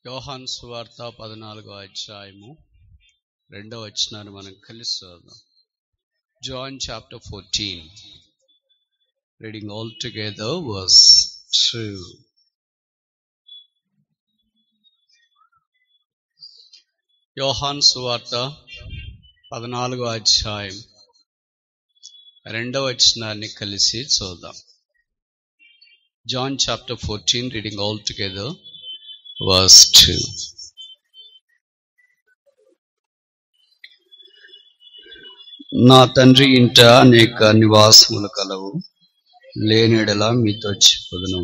యోహాన్ సువార్త పద్నాలుగో అధ్యాయము రెండో వచనాన్ని మనం కలిసి చదువుదాం John chapter fourteen reading all together verse two యోహాన్ సువార్త పద్నాలుగో అధ్యాయం రెండో వచనాన్ని కలిసి చూద్దాం John chapter fourteen reading all together verse two నా తండ్రి ఇంట అనేక నివాసములు కలవు లేనిడలా మీతో చెప్పుదును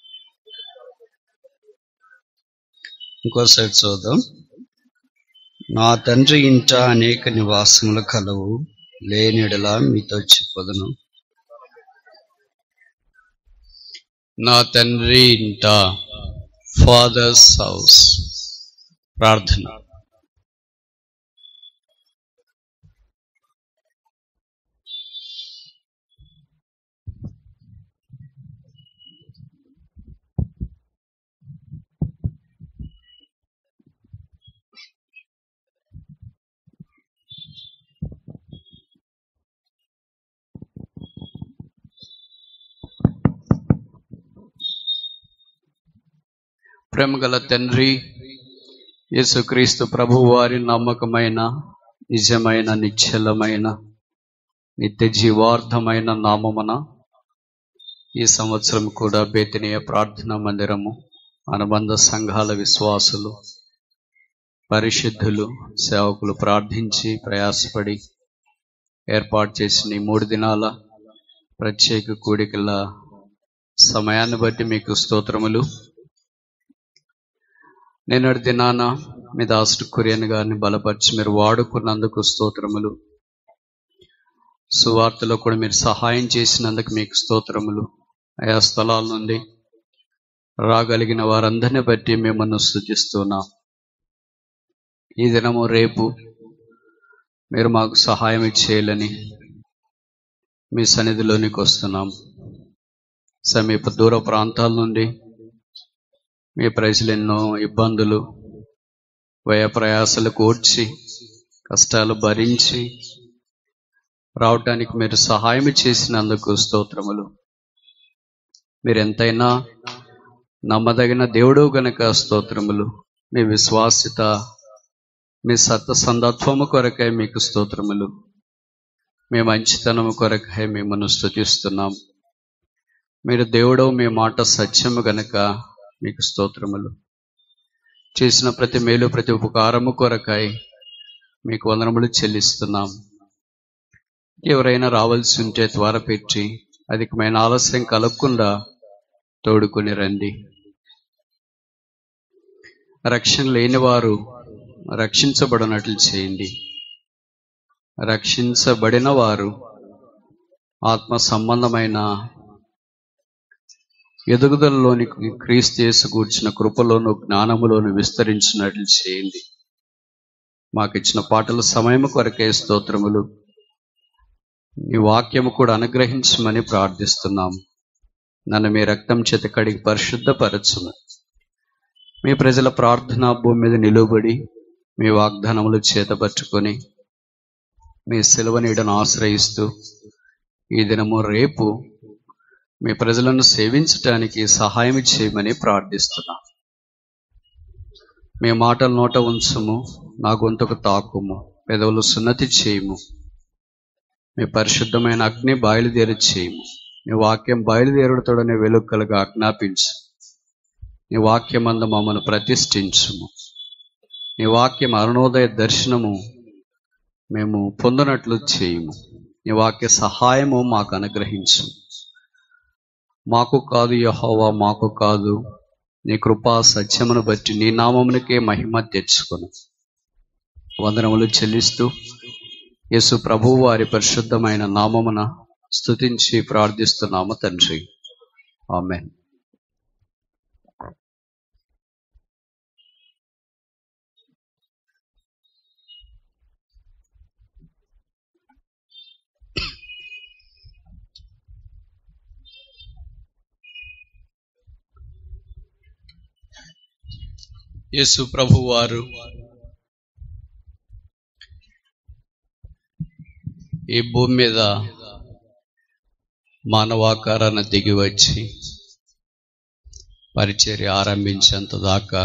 ఇంకోసారి చూద్దాం నా తండ్రి ఇంట అనేక నివాసములు కలవు లేనిడలా మీతో చెప్పుదును నా తండ్రి ఇంట ఫాదర్స్ హౌస్ ప్రార్థన ప్రేమగల తండ్రి యేసుక్రీస్తు ప్రభు వారి నమ్మకమైన నిజమైన నిశ్చలమైన నిత్య జీవార్థమైన నామమున ఈ సంవత్సరం కూడా బేతనీయ ప్రార్థనా మందిరము అనుబంధ సంఘాల విశ్వాసులు పరిశుద్ధులు సేవకులు ప్రార్థించి ప్రయాసపడి ఏర్పాటు చేసిన ఈ మూడు దినాల ప్రత్యేక కూడికల సమయాన్ని బట్టి మీకు స్తోత్రములు నిన్నటి దినాన మీ దాసుడు కురియన్ గారిని బలపరిచి మీరు వాడుకున్నందుకు స్తోత్రములు సువార్తలో కూడా మీరు సహాయం చేసినందుకు మీకు స్తోత్రములు ఆయా స్థలాల నుండి రాగలిగిన వారందరిని బట్టి మిమ్మల్ని స్థుతిస్తున్నాం ఈ దినము రేపు మీరు మాకు సహాయం చేయాలని మీ సన్నిధిలోనికి వస్తున్నాం సమీప దూర ప్రాంతాల నుండి మీ ప్రజలు ఎన్నో ఇబ్బందులు వ్యయ ప్రయాసలు కూర్చి కష్టాలు భరించి రావటానికి మీరు సహాయం చేసినందుకు స్తోత్రములు మీరు ఎంతైనా నమ్మదగిన దేవుడు గనక స్తోత్రములు మీ విశ్వాసిత మీ సత్త సందత్వము కొరకై మీకు స్తోత్రములు మీ మంచితనము కొరకై మిమ్మల్ని స్థుతిస్తున్నాం మీరు దేవుడు మీ మాట సత్యము గనక మీకు స్తోత్రములు చేసిన ప్రతి మేలు ప్రతి ఉపకారము కొరకాయి మీకు వందనములు చెల్లిస్తున్నాం ఎవరైనా రావాల్సి ఉంటే త్వరపెట్టి అధికమైన ఆలస్యం కలగకుండా తోడుకొని రండి రక్షణ లేని వారు రక్షించబడినట్లు చేయండి రక్షించబడిన వారు ఆత్మ సంబంధమైన ఎదుగుదలలోని క్రీస్తు యేసు కూర్చిన కృపలోను జ్ఞానములోను విస్తరించినట్లు చేయండి మాకు ఇచ్చిన పాటల సమయం కొరకే స్తోత్రములు ఈ వాక్యము కూడా అనుగ్రహించమని ప్రార్థిస్తున్నాం నన్ను మీ రక్తం చేత కడిగి పరిశుద్ధపరచును మీ ప్రజల ప్రార్థన భూమి మీద నిలువబడి మీ వాగ్దానములు చేతపట్టుకొని మీ సెలవు నీడను ఆశ్రయిస్తూ ఈ దినము రేపు మీ ప్రజలను సేవించటానికి సహాయం చేయమని ప్రార్థిస్తున్నా మీ మాటల నోట ఉంచుము నా గొంతుకు తాకుము పెదవులు సున్నతి చేయము మీ పరిశుద్ధమైన అగ్ని బయలుదేరి చేయము నీ వాక్యం బయలుదేరుడుతోడనే వెలుక్కలుగా ఆజ్ఞాపించు నీ వాక్యం అందు మమ్మను ప్రతిష్ఠించుము నీ వాక్యం అరుణోదయ దర్శనము మేము పొందినట్లు చేయము నీ వాక్య సహాయము మాకు అనుగ్రహించు మాకు కాదు యహోవా మాకు కాదు నీ కృపా సత్యమును బట్టి నీ నామమునికే మహిమ తెచ్చుకొను వందనములు చెల్లిస్తూ యేసు ప్రభువు వారి పరిశుద్ధమైన నామమున స్తుతించి ప్రార్థిస్తున్నాము తండ్రి ఆమె యేసు ప్రభు వారు ఈ భూమి మీద మానవాకారాన్ని దిగి వచ్చి పరిచర్య ఆరంభించేంత దాకా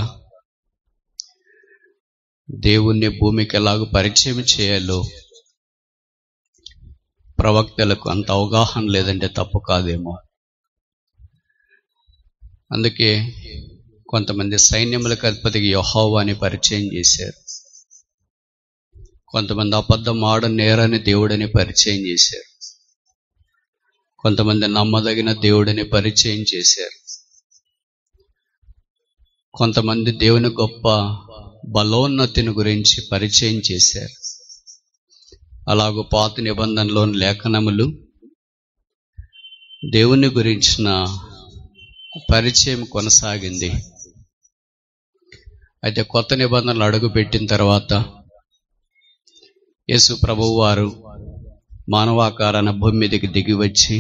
దేవుణ్ణి భూమికి ఎలాగ పరిచయం చేయాలో ప్రవక్తలకు అంత అవగాహన లేదంటే తప్పు కాదేమో అందుకే కొంతమంది సైన్యములకు అధిపతికి యహోవాని పరిచయం చేశారు కొంతమంది అబద్ధం ఆడ నేరని దేవుడని పరిచయం చేశారు కొంతమంది నమ్మదగిన దేవుడని పరిచయం చేశారు కొంతమంది దేవుని గొప్ప బలోన్నతిని గురించి పరిచయం చేశారు అలాగూ పాత నిబంధనలోని లేఖనములు దేవుని గురించిన పరిచయం కొనసాగింది అయితే కొత్త నిబంధనలు అడుగుపెట్టిన తర్వాత యేసు ప్రభువు వారు మానవాకారాన భూమి మీదకి దిగి వచ్చి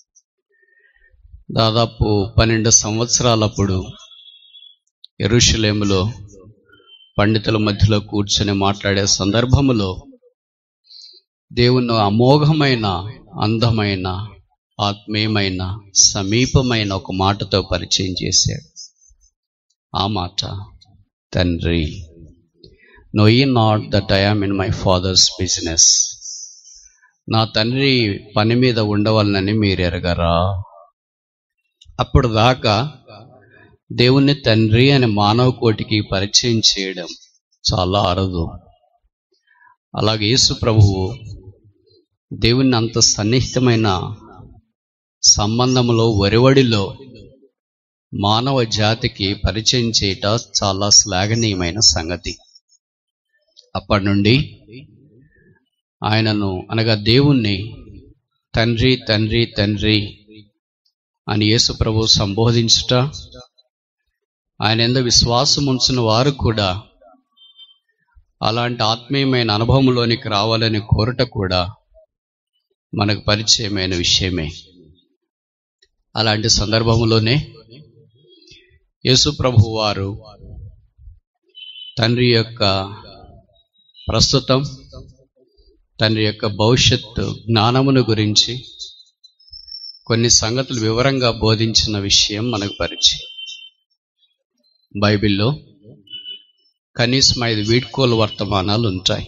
దాదాపు పన్నెండు సంవత్సరాలప్పుడు ఎరుషులేములో పండితుల మధ్యలో కూర్చొని మాట్లాడే సందర్భములో దేవుని అమోఘమైన అందమైన ఆత్మీయమైన సమీపమైన ఒక మాటతో పరిచయం చేశాడు ఆ మాట తండ్రి know ye not that I am in my father's business నా తండ్రి పని మీద ఉండవాలని మీరు ఎరగరా అప్పుడు దాకా దేవుణ్ణి తండ్రి అని మానవ కోటికి పరిచయం చేయడం చాలా అరుదు అలాగే యేసు ప్రభువు దేవుని అంత సన్నిహితమైన సంబంధంలో వరివడిలో మానవ జాతికి పరిచయం చేయట చాలా శ్లాఘనీయమైన సంగతి అప్పటి నుండి ఆయనను అనగా దేవుణ్ణి తండ్రి తండ్రి తండ్రి అని యేసు ప్రభు సంబోధించుట ఆయన ఎందు విశ్వాసం ఉంచిన వారు కూడా అలాంటి ఆత్మీయమైన అనుభవంలోనికి రావాలని కోరట కూడా మనకు పరిచయమైన విషయమే అలాంటి సందర్భంలోనే యేసు ప్రభు వారు తండ్రి యొక్క ప్రస్తుతం తండ్రి యొక్క భవిష్యత్తు జ్ఞానమును గురించి కొన్ని సంగతులు వివరంగా బోధించిన విషయం మనకు పరిచయం బైబిల్లో కనీసం ఐదు వీడ్కోలు వర్తమానాలు ఉంటాయి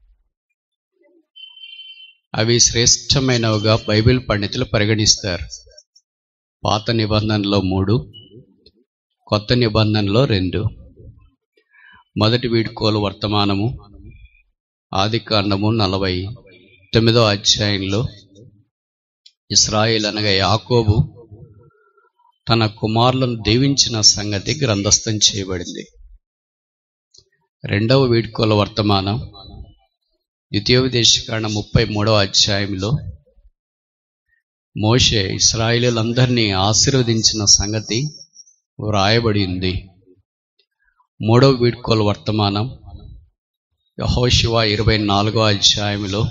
అవి శ్రేష్టమైనవిగా బైబిల్ పండితులు పరిగణిస్తారు పాత నిబంధనలో మూడు కొత్త నిబంధనలో రెండు మొదటి వీడ్కోలు వర్తమానము ఆది కాండము నలభై తొమ్మిదో అధ్యాయంలో ఇస్రాయిల్ అనగా యాకోబు తన కుమారులను దీవించిన సంగతి గ్రంథస్థం చేయబడింది రెండవ వీడ్కోల వర్తమానం ద్వితీయోపదేశకాండ ముప్పై మూడవ అధ్యాయంలో మోషే ఇస్రాయిలందరినీ ఆశీర్వదించిన సంగతి వ్రాయబడి ఉంది మూడవ వీడ్కోల వర్తమానం యహోశివ ఇరవై నాలుగో అధ్యాయంలో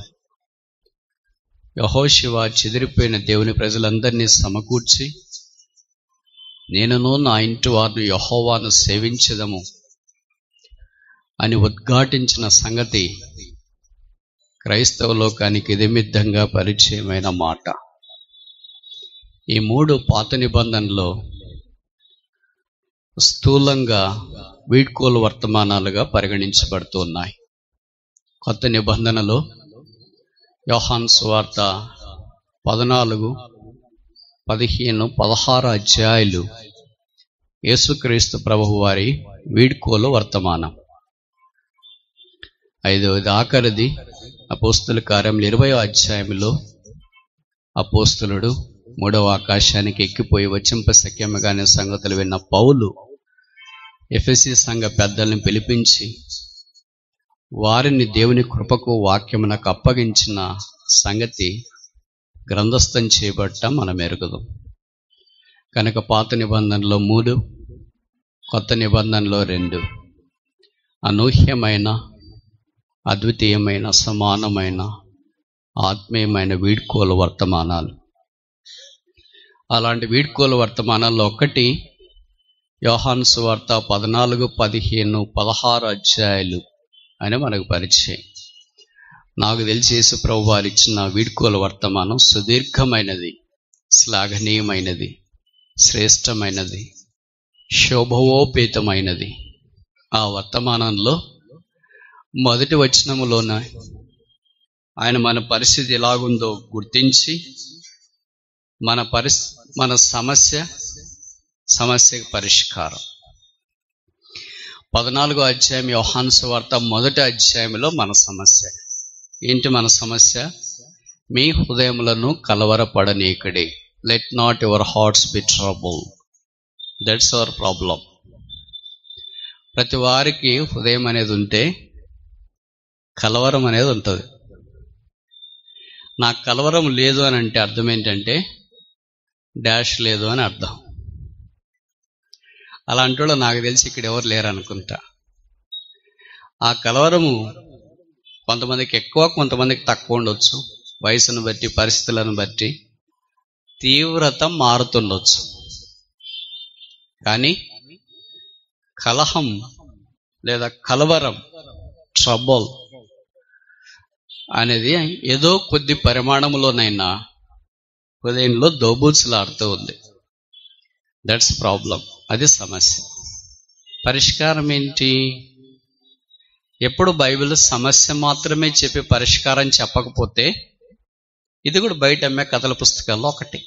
యహోశివ చెదిరిపోయిన దేవుని ప్రజలందరినీ సమకూర్చి నేనును నా ఇంటి వారిని యహోవాను సేవించదము అని ఉద్ఘాటించిన సంగతి క్రైస్తవ లోకానికి ఇదిమిద్దంగా పరిచయమైన మాట ఈ మూడు పాత నిబంధనలో స్థూలంగా వీడ్కోలు వర్తమానాలుగా పరిగణించబడుతున్నాయి కొత్త నిబంధనలో యోహాన్ సువార్త పద్నాలుగు పదిహేను పదహారు అధ్యాయులు యేసుక్రీస్తు ప్రభువు వారి వీడ్కోలు వర్తమానం ఐదవది ఆఖరిది అపోస్తుల కార్యములు ఇరవై అధ్యాయంలో అపోస్తులుడు మూడవ ఆకాశానికి ఎక్కిపోయి వచ్చింప సఖ్యమగానే సంగతులు విన్న పౌలు ఎఫ్ఎసి సంఘ పెద్దల్ని పిలిపించి వారిని దేవుని కృపకు వాక్యమునకు అప్పగించిన సంగతి గ్రంథస్థం చేయబట్ట మనం ఎరుగుదాం కనుక పాత నిబంధనలో మూడు కొత్త నిబంధనలో రెండు అనూహ్యమైన అద్వితీయమైన సమానమైన ఆత్మీయమైన వీడ్కోలు వర్తమానాలు అలాంటి వీడ్కోలు వర్తమానాల్లో ఒకటి యోహాను సువార్త పద్నాలుగు పదిహేను పదహారు అధ్యాయాలు అని మనకు పరిచయం నాకు తెలిసి యేసు ప్రభు వారు ఇచ్చిన వీడ్కోల వర్తమానం సుదీర్ఘమైనది శ్లాఘనీయమైనది శ్రేష్టమైనది శోభవోపేతమైనది ఆ వర్తమానంలో మొదటి వచనములోన ఆయన మన పరిస్థితి ఎలాగుందో గుర్తించి మన పరిస్ మన సమస్య సమస్యకు పరిష్కారం పద్నాలుగో అధ్యాయం యోహాను సువార్త మొదటి అధ్యాయంలో మన సమస్య ఏంటి మన సమస్య మీ హృదయములను కలవరపడనీకడి let not your hearts be trouble that's our problem ప్రతి వారికి హృదయం అనేది ఉంటే కలవరం అనేది ఉంటుంది నాకు కలవరం లేదు అని అంటే అర్థం ఏంటంటే డాష్ లేదు అని అర్థం అలాంటి వాళ్ళు నాకు తెలిసి ఇక్కడ ఎవరు లేరు అనుకుంటా ఆ కలవరము కొంతమందికి ఎక్కువ కొంతమందికి తక్కువ ఉండొచ్చు వయసును బట్టి పరిస్థితులను బట్టి తీవ్రత మారుతుండొచ్చు కానీ కలహం లేదా కలవరం ట్రబుల్ అనేది ఏదో కొద్ది పరిమాణంలోనైనా హృదయంలో దోబూచులాడుతూ ఉంది దట్స్ ప్రాబ్లం అది సమస్య పరిష్కారం ఏంటి ఎప్పుడు బైబిల్ సమస్య మాత్రమే చెప్పి పరిష్కారం చెప్పకపోతే ఇది కూడా బయట అమ్మే కథల పుస్తకాల్లో ఒకటి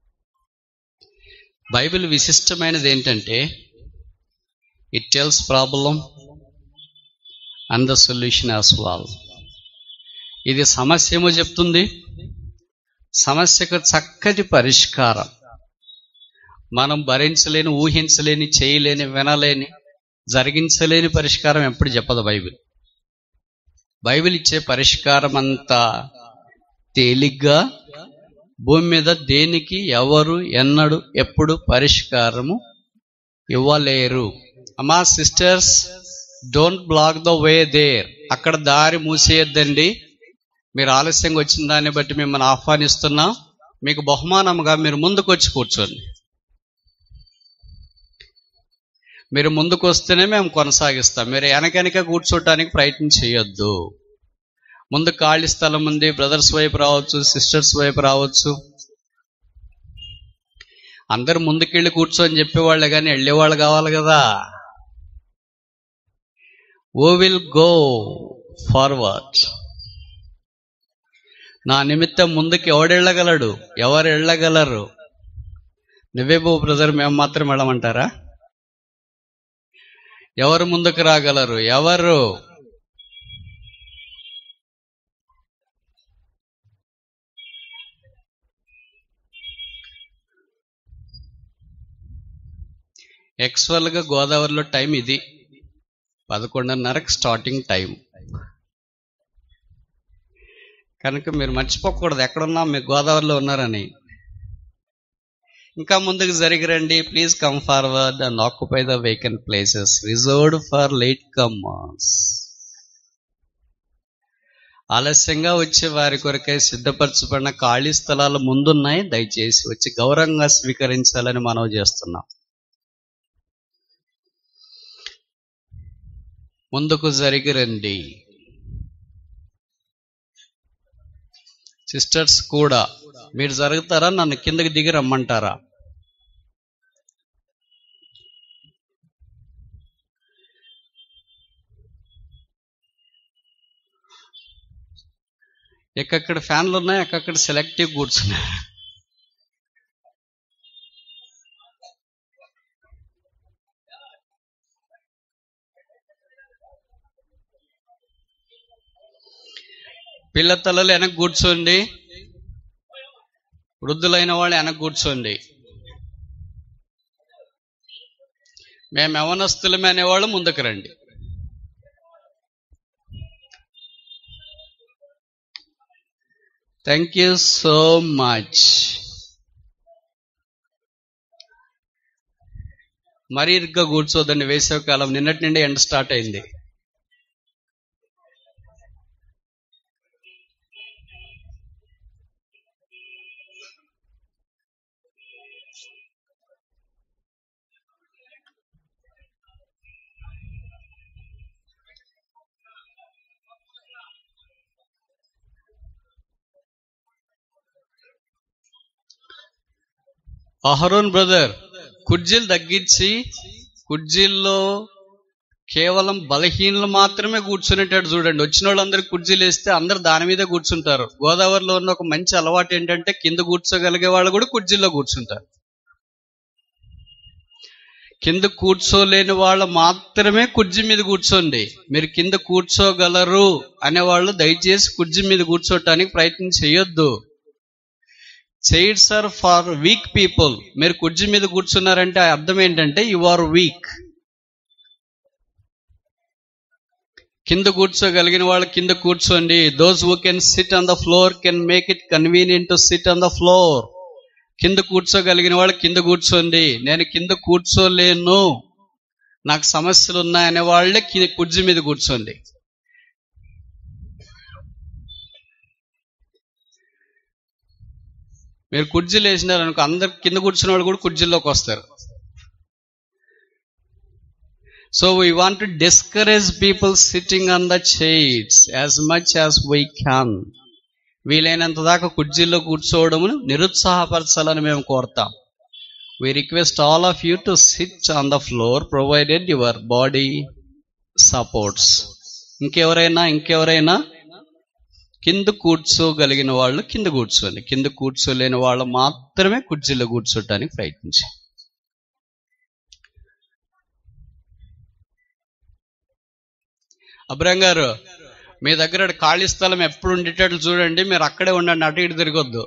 బైబిల్ విశిష్టమైనది ఏంటంటే it tells problem and the solution as well ఇది సమస్య ఏమో చెప్తుంది సమస్యకు చక్కటి పరిష్కారం మనం భరించలేని ఊహించలేని చేయలేని వినలేని జరిగించలేని పరిష్కారం ఎప్పుడు చెప్పదు బైబిల్ బైబిల్ ఇచ్చే పరిష్కారం అంతా తేలిగ్గా భూమి మీద దేనికి ఎవరు ఎన్నడు ఎప్పుడు పరిష్కారము ఇవ్వలేరు అమ్మా sisters don't block the way there అక్కడ దారి మూసేయద్దండి మీరు ఆలస్యంగా వచ్చిన దాన్ని బట్టి మిమ్మల్ని ఆహ్వానిస్తున్నాం మీకు బహుమానంగా మీరు ముందుకు వచ్చి కూర్చోండి మీరు ముందుకు వస్తేనే మేము కొనసాగిస్తాం మీరు వెనకెనక కూర్చోటానికి ప్రయత్నం చేయొద్దు ముందు ఖాళీ స్థలం ఉంది బ్రదర్స్ వైపు రావచ్చు సిస్టర్స్ వైపు రావచ్చు అందరు ముందుకెళ్ళి కూర్చొని చెప్పేవాళ్ళే కానీ వెళ్ళేవాళ్ళు కావాలి కదా ఓ విల్ గో ఫార్వర్డ్ నా నిమిత్తం ముందుకు ఎవడెళ్ళగలడు ఎవరు వెళ్ళగలరు నువ్వే బో బ్రదర్ మేము మాత్రం వెళ్ళమంటారా ఎవరు ముందుకు రాగలరు ఎవరు యాక్చువల్గా గోదావరిలో టైం ఇది పదకొండున్నరకు స్టార్టింగ్ టైం కనుక మీరు మర్చిపోకూడదు ఎక్కడున్నా మీరు గోదావరిలో ఉన్నారని ఇంకా ముందుకు జరిగిరండి please come forward and occupy the vacant places reserved for late comers ఆలస్యంగా వచ్చే వారి కొరకై సిద్ధపరచబడిన ఖాళీ స్థలాలు ముందున్నాయి దయచేసి వచ్చి గౌరవంగా స్వీకరించాలని మనవి చేస్తున్నాం ముందుకు జరిగిరండి సిస్టర్స్ కూడా మీరు జరుగుతారా నన్ను కిందకి దిగి రమ్మంటారా ఎక్కక్కడ ఫ్యాన్లు ఉన్నాయి ఎక్కక్కడ సెలెక్టివ్ కూర్చున్నాయి పిల్ల తల్లలు వెనక కూర్చోండి వృద్ధులైన వాళ్ళు వెనక కూర్చోండి మేము యవనస్తులమే అనేవాళ్ళు ముందుకు రండి థ్యాంక్ యూ సో మచ్ మరీ ఇరుగ్గా కూర్చోదండి వేసవికాలం నిన్నటి నుండి ఎండ స్టార్ట్ అయింది అహరోన్ బ్రదర్ కుర్జీలు తగ్గించి కుర్జీల్లో కేవలం బలహీనలు మాత్రమే కూర్చునేటట్టు చూడండి వచ్చిన వాళ్ళందరూ కుర్చీలు వేస్తే అందరు దాని మీద కూర్చుంటారు గోదావరిలో ఉన్న ఒక మంచి అలవాటు ఏంటంటే కింద కూర్చోగలిగే వాళ్ళు కూడా కుర్చీల్లో కూర్చుంటారు కింద కూర్చోలేని వాళ్ళు మాత్రమే కుర్చీ మీద కూర్చోండి మీరు కింద కూర్చోగలరు అనేవాళ్ళు దయచేసి కుర్చీ మీద కూర్చోటానికి ప్రయత్నం చేయొద్దు chairs are for weak people మీరు కుర్చీ మీద కూర్చున్నారంటే ఆ అర్థం ఏంటంటే యు ఆర్ వీక్ కింద కూర్చోగలిగిన వాళ్ళు కింద కూర్చోండి those who can sit on the floor can make it convenient to sit on the floor కింద కూర్చోగలిగిన వాళ్ళు కింద కూర్చోండి నేను కింద కూర్చోలేను నాకు సమస్యలు ఉన్నాయనే వాళ్ళే కి- కుర్చీ మీద కూర్చోండి మీరు కుర్చీలు వేసినారు అనుకో అందరు కింద కూర్చున్న వాళ్ళు కూడా కుర్చీల్లోకి వస్తారు so we want to discourage people sitting on the chairs as much as we can వీలైనంత దాకా కుర్చీల్లో కూర్చోవడమును నిరుత్సాహపరచాలని మేము కోరుతాం we request all of you to sit on the floor provided your body supports ఇంకెవరైనా ఇంకెవరైనా కింద కూర్చోగలిగిన వాళ్ళు కింద కూర్చోండి కింద కూర్చోలేని వాళ్ళు మాత్రమే కుర్చీలో కూర్చోటానికి ప్రయత్నించండి అబ్రాం గారు మీ దగ్గర ఖాళీ స్థలం ఎప్పుడు ఉండేటట్లు చూడండి మీరు అక్కడే ఉండండి అటు ఇటు తిరగొద్దు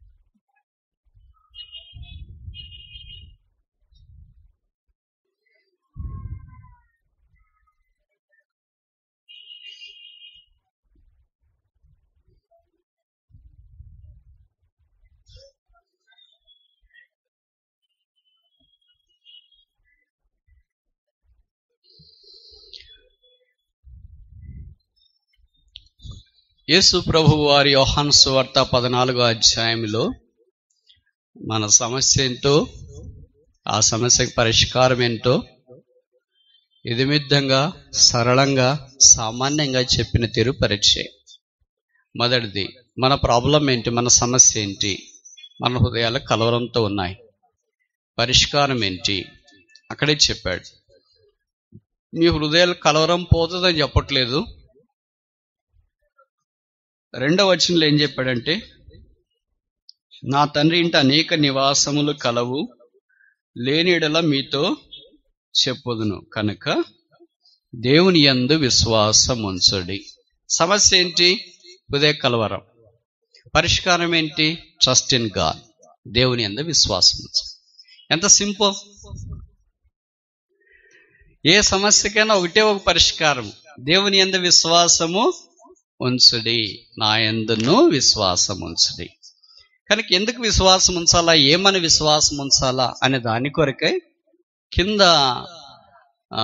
యేసు ప్రభు వారి యోహాను సువార్త పద్నాలుగో అధ్యాయంలో మన సమస్య ఏంటో ఆ సమస్యకి పరిష్కారం ఏంటో ఇదిమిద్దంగా సరళంగా సామాన్యంగా చెప్పిన తీరు పరిచయం మొదటిది మన ప్రాబ్లం ఏంటి మన సమస్య ఏంటి మన హృదయాలు కలవరంతో ఉన్నాయి పరిష్కారం ఏంటి అక్కడే చెప్పాడు మీ హృదయాలు కలవరం పోతుందని చెప్పట్లేదు రెండవ వచనంలో ఏం చెప్పాడంటే నా తండ్రి ఇంట అనేక నివాసములు కలవు లేనిడల మీతో చెప్పుదును కనుక దేవుని యందు విశ్వాసం ఉంచడి సమస్య ఏంటి హృదయ కలవరం పరిష్కారం ఏంటి ట్రస్ట్ ఇన్ గాడ్ దేవుని యందు విశ్వాసం ఉంచు ఎంత సింపుల్ ఏ సమస్యకైనా ఒకటే ఒక పరిష్కారం దేవుని యందు విశ్వాసము ఉంచుడి నా యందును విశ్వాసం ఉంచుడి కనుక ఎందుకు విశ్వాసం ఉంచాలా ఏమని విశ్వాసం ఉంచాలా అనే దాని కొరకై కింద ఆ,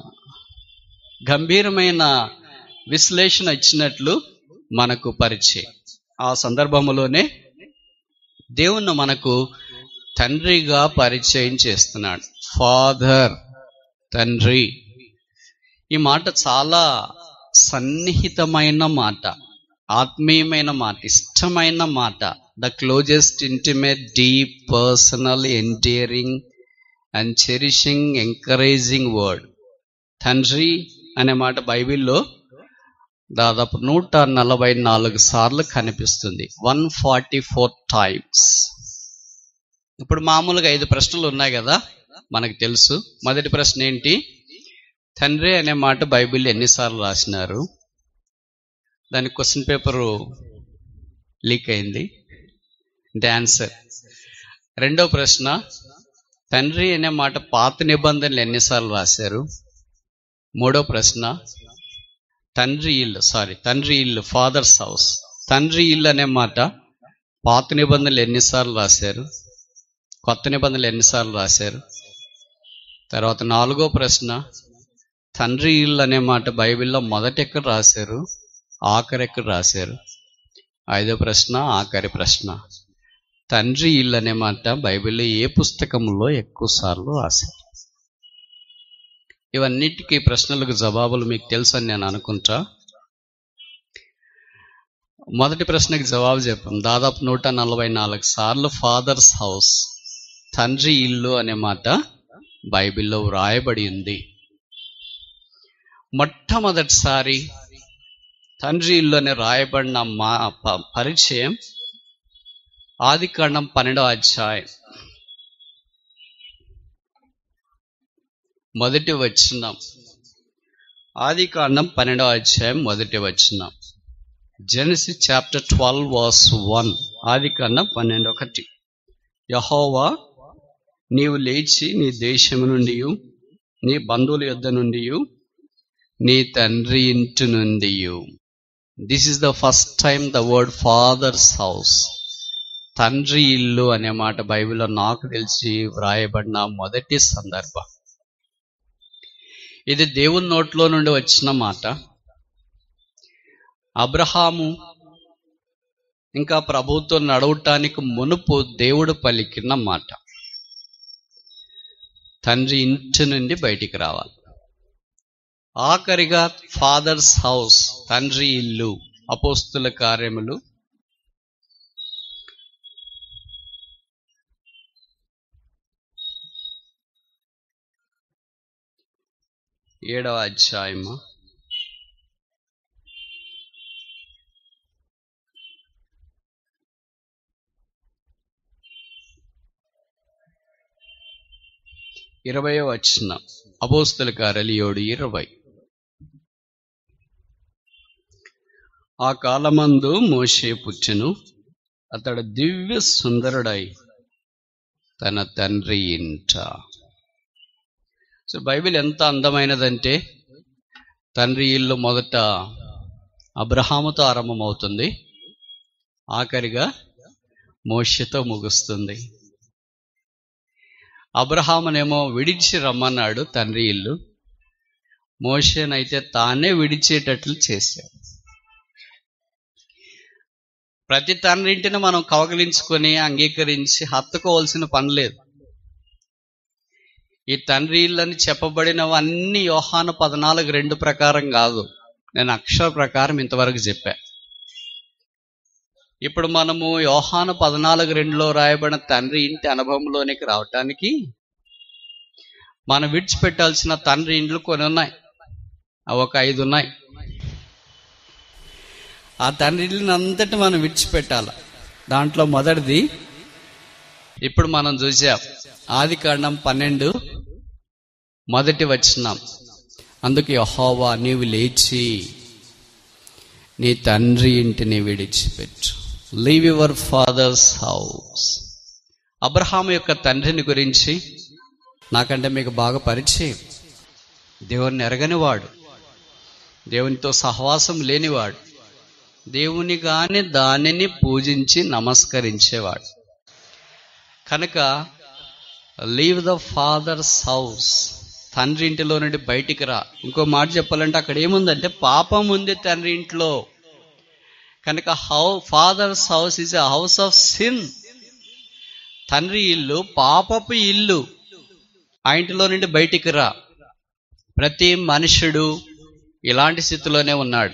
గంభీరమైన విశ్లేషణ ఇచ్చినట్లు మనకు పరిచయం ఆ సందర్భంలోనే దేవుణ్ణి మనకు తండ్రిగా పరిచయం చేస్తున్నాడు ఫాదర్ తండ్రి ఈ మాట చాలా సన్నిహితమైన మాట ఆత్మీయమైన మాట ఇష్టమైన మాట the closest intimate deep personal endearing and cherishing encouraging word తండ్రి అనే మాట బైబిల్లో దాదాపు నూట నలభై నాలుగు సార్లు కనిపిస్తుంది వన్ ఫార్టీ ఫోర్ టైమ్స్ ఇప్పుడు మామూలుగా ఐదు ప్రశ్నలు ఉన్నాయి కదా మనకు తెలుసు మొదటి ప్రశ్న ఏంటి తండ్రి అనే మాట బైబిల్ ఎన్నిసార్లు రాసినారు దాని క్వశ్చన్ పేపరు లీక్ అయింది ది ఆన్సర్ రెండో ప్రశ్న తండ్రి అనే మాట పాత నిబంధనలు ఎన్నిసార్లు రాశారు మూడో ప్రశ్న తండ్రి ఇల్లు సారీ తండ్రి ఇల్లు ఫాదర్స్ హౌస్ తండ్రి ఇల్లు అనే మాట పాత నిబంధనలు ఎన్నిసార్లు రాశారు కొత్త నిబంధనలు ఎన్నిసార్లు రాశారు తర్వాత నాలుగో ప్రశ్న తండ్రి ఇల్లు అనే మాట బైబిల్లో మొదటి ఎక్కడ రాశారు ఆఖరి ఎక్కడ రాశారు ఐదో ప్రశ్న ఆఖరి ప్రశ్న తండ్రి ఇల్లు అనే మాట బైబిల్లో ఏ పుస్తకంలో ఎక్కువ సార్లు రాశారు ఇవన్నిటికీ ప్రశ్నలకు జవాబులు మీకు తెలుసు అని నేను అనుకుంటా మొదటి ప్రశ్నకి జవాబు చెప్పాం దాదాపు నూట నలభై నాలుగు సార్లు ఫాదర్స్ హౌస్ తండ్రి ఇల్లు అనే మాట బైబిల్లో వ్రాయబడి ఉంది మొట్టమొదటిసారి తండ్రి ఇల్లు అని రాయబడిన మా ప- పరిచయం ఆది కాండం పన్నెండవ అధ్యాయం మొదటి వచనం ఆది కాండం పన్నెండవ అధ్యాయం మొదటి వచనం Genesis chapter twelve verse one ఆది కాండం పన్నెండు ఒకటి యహోవా నీవు లేచి నీ దేశము నుండి నీ బంధువుల యొద్ద నుండి నీ తండ్రి ఇంటి నుండి this is the first time the word father's house తండ్రి ఇల్లు అనే మాట బైబిల్లో నాకు తెలిసి వ్రాయబడిన మొదటి సందర్భం ఇది దేవుని నోట్లో నుండి వచ్చిన మాట అబ్రహాము ఇంకా ప్రభుతో నడవటానికి మునుపు దేవుడు పలికిన మాట తండ్రి ఇంటి నుండి బయటికి రావాలి ఆఖరిగా ఫాదర్స్ హౌస్ తండ్రి ఇల్లు అపోస్తుల కార్యములు ఏడవ అధ్యాయము ఇరవయో వచ్చిన అపోస్తుల కార్యాలు ఏడు ఇరవై ఆ కాలమందు మోషే పుచ్చెను అతడు దివ్య సుందరుడై తన తండ్రి ఇంట సో బైబిల్ ఎంత అందమైనదంటే తండ్రి ఇల్లు మొదట అబ్రహాముతో ఆరంభమవుతుంది ఆఖరిగా మోషతో ముగుస్తుంది అబ్రహామునేమో విడిచి రమ్మన్నాడు తండ్రి ఇల్లు మోషేనైతే తానే విడిచేటట్లు చేశాడు ప్రతి తండ్రి ఇంటిని మనం కవగలించుకొని అంగీకరించి హత్తుకోవాల్సిన పని లేదు ఈ తండ్రి ఇల్లని చెప్పబడినవన్నీ యోహాను పద్నాలుగు రెండు ప్రకారం కాదు నేను అక్షర ప్రకారం ఇంతవరకు చెప్పా ఇప్పుడు మనము యోహాను పద్నాలుగు రెండులో రాయబడిన తండ్రి ఇంటి అనుభవంలోనికి రావటానికి మనం విడిచిపెట్టాల్సిన తండ్రి ఇండ్లు కొన్ని ఉన్నాయి అవి ఒక ఐదు ఉన్నాయి ఆ తండ్రి ఇల్లుని అంతటి మనం విడిచిపెట్టాలి దాంట్లో మొదటిది ఇప్పుడు మనం చూసాం ఆది కాండం పన్నెండు మొదటి వచ్చినాం అందుకే యెహోవా నీవు లేచి నీ తండ్రి ఇంటిని విడిచిపెట్టు leave your father's house Abraham యొక్క తండ్రిని గురించి నాకంటే మీకు బాగా పరిచయం దేవుణ్ణి ఎరగనివాడు దేవునితో సహవాసం లేనివాడు దేవుని గాని దానిని పూజించి నమస్కరించేవాడు కనుక లీవ్ ద ఫాదర్స్ హౌస్ తండ్రి ఇంటిలో నుండి బయటికి రా ఇంకో మాట చెప్పాలంటే అక్కడ ఏముందంటే పాపం ఉంది తండ్రి ఇంట్లో కనుక how father's house is a house of sin తండ్రి ఇల్లు పాపపు ఇల్లు ఆ ఇంటిలో నుండి బయటికి రా ప్రతి మనుషుడు ఇలాంటి స్థితిలోనే ఉన్నాడు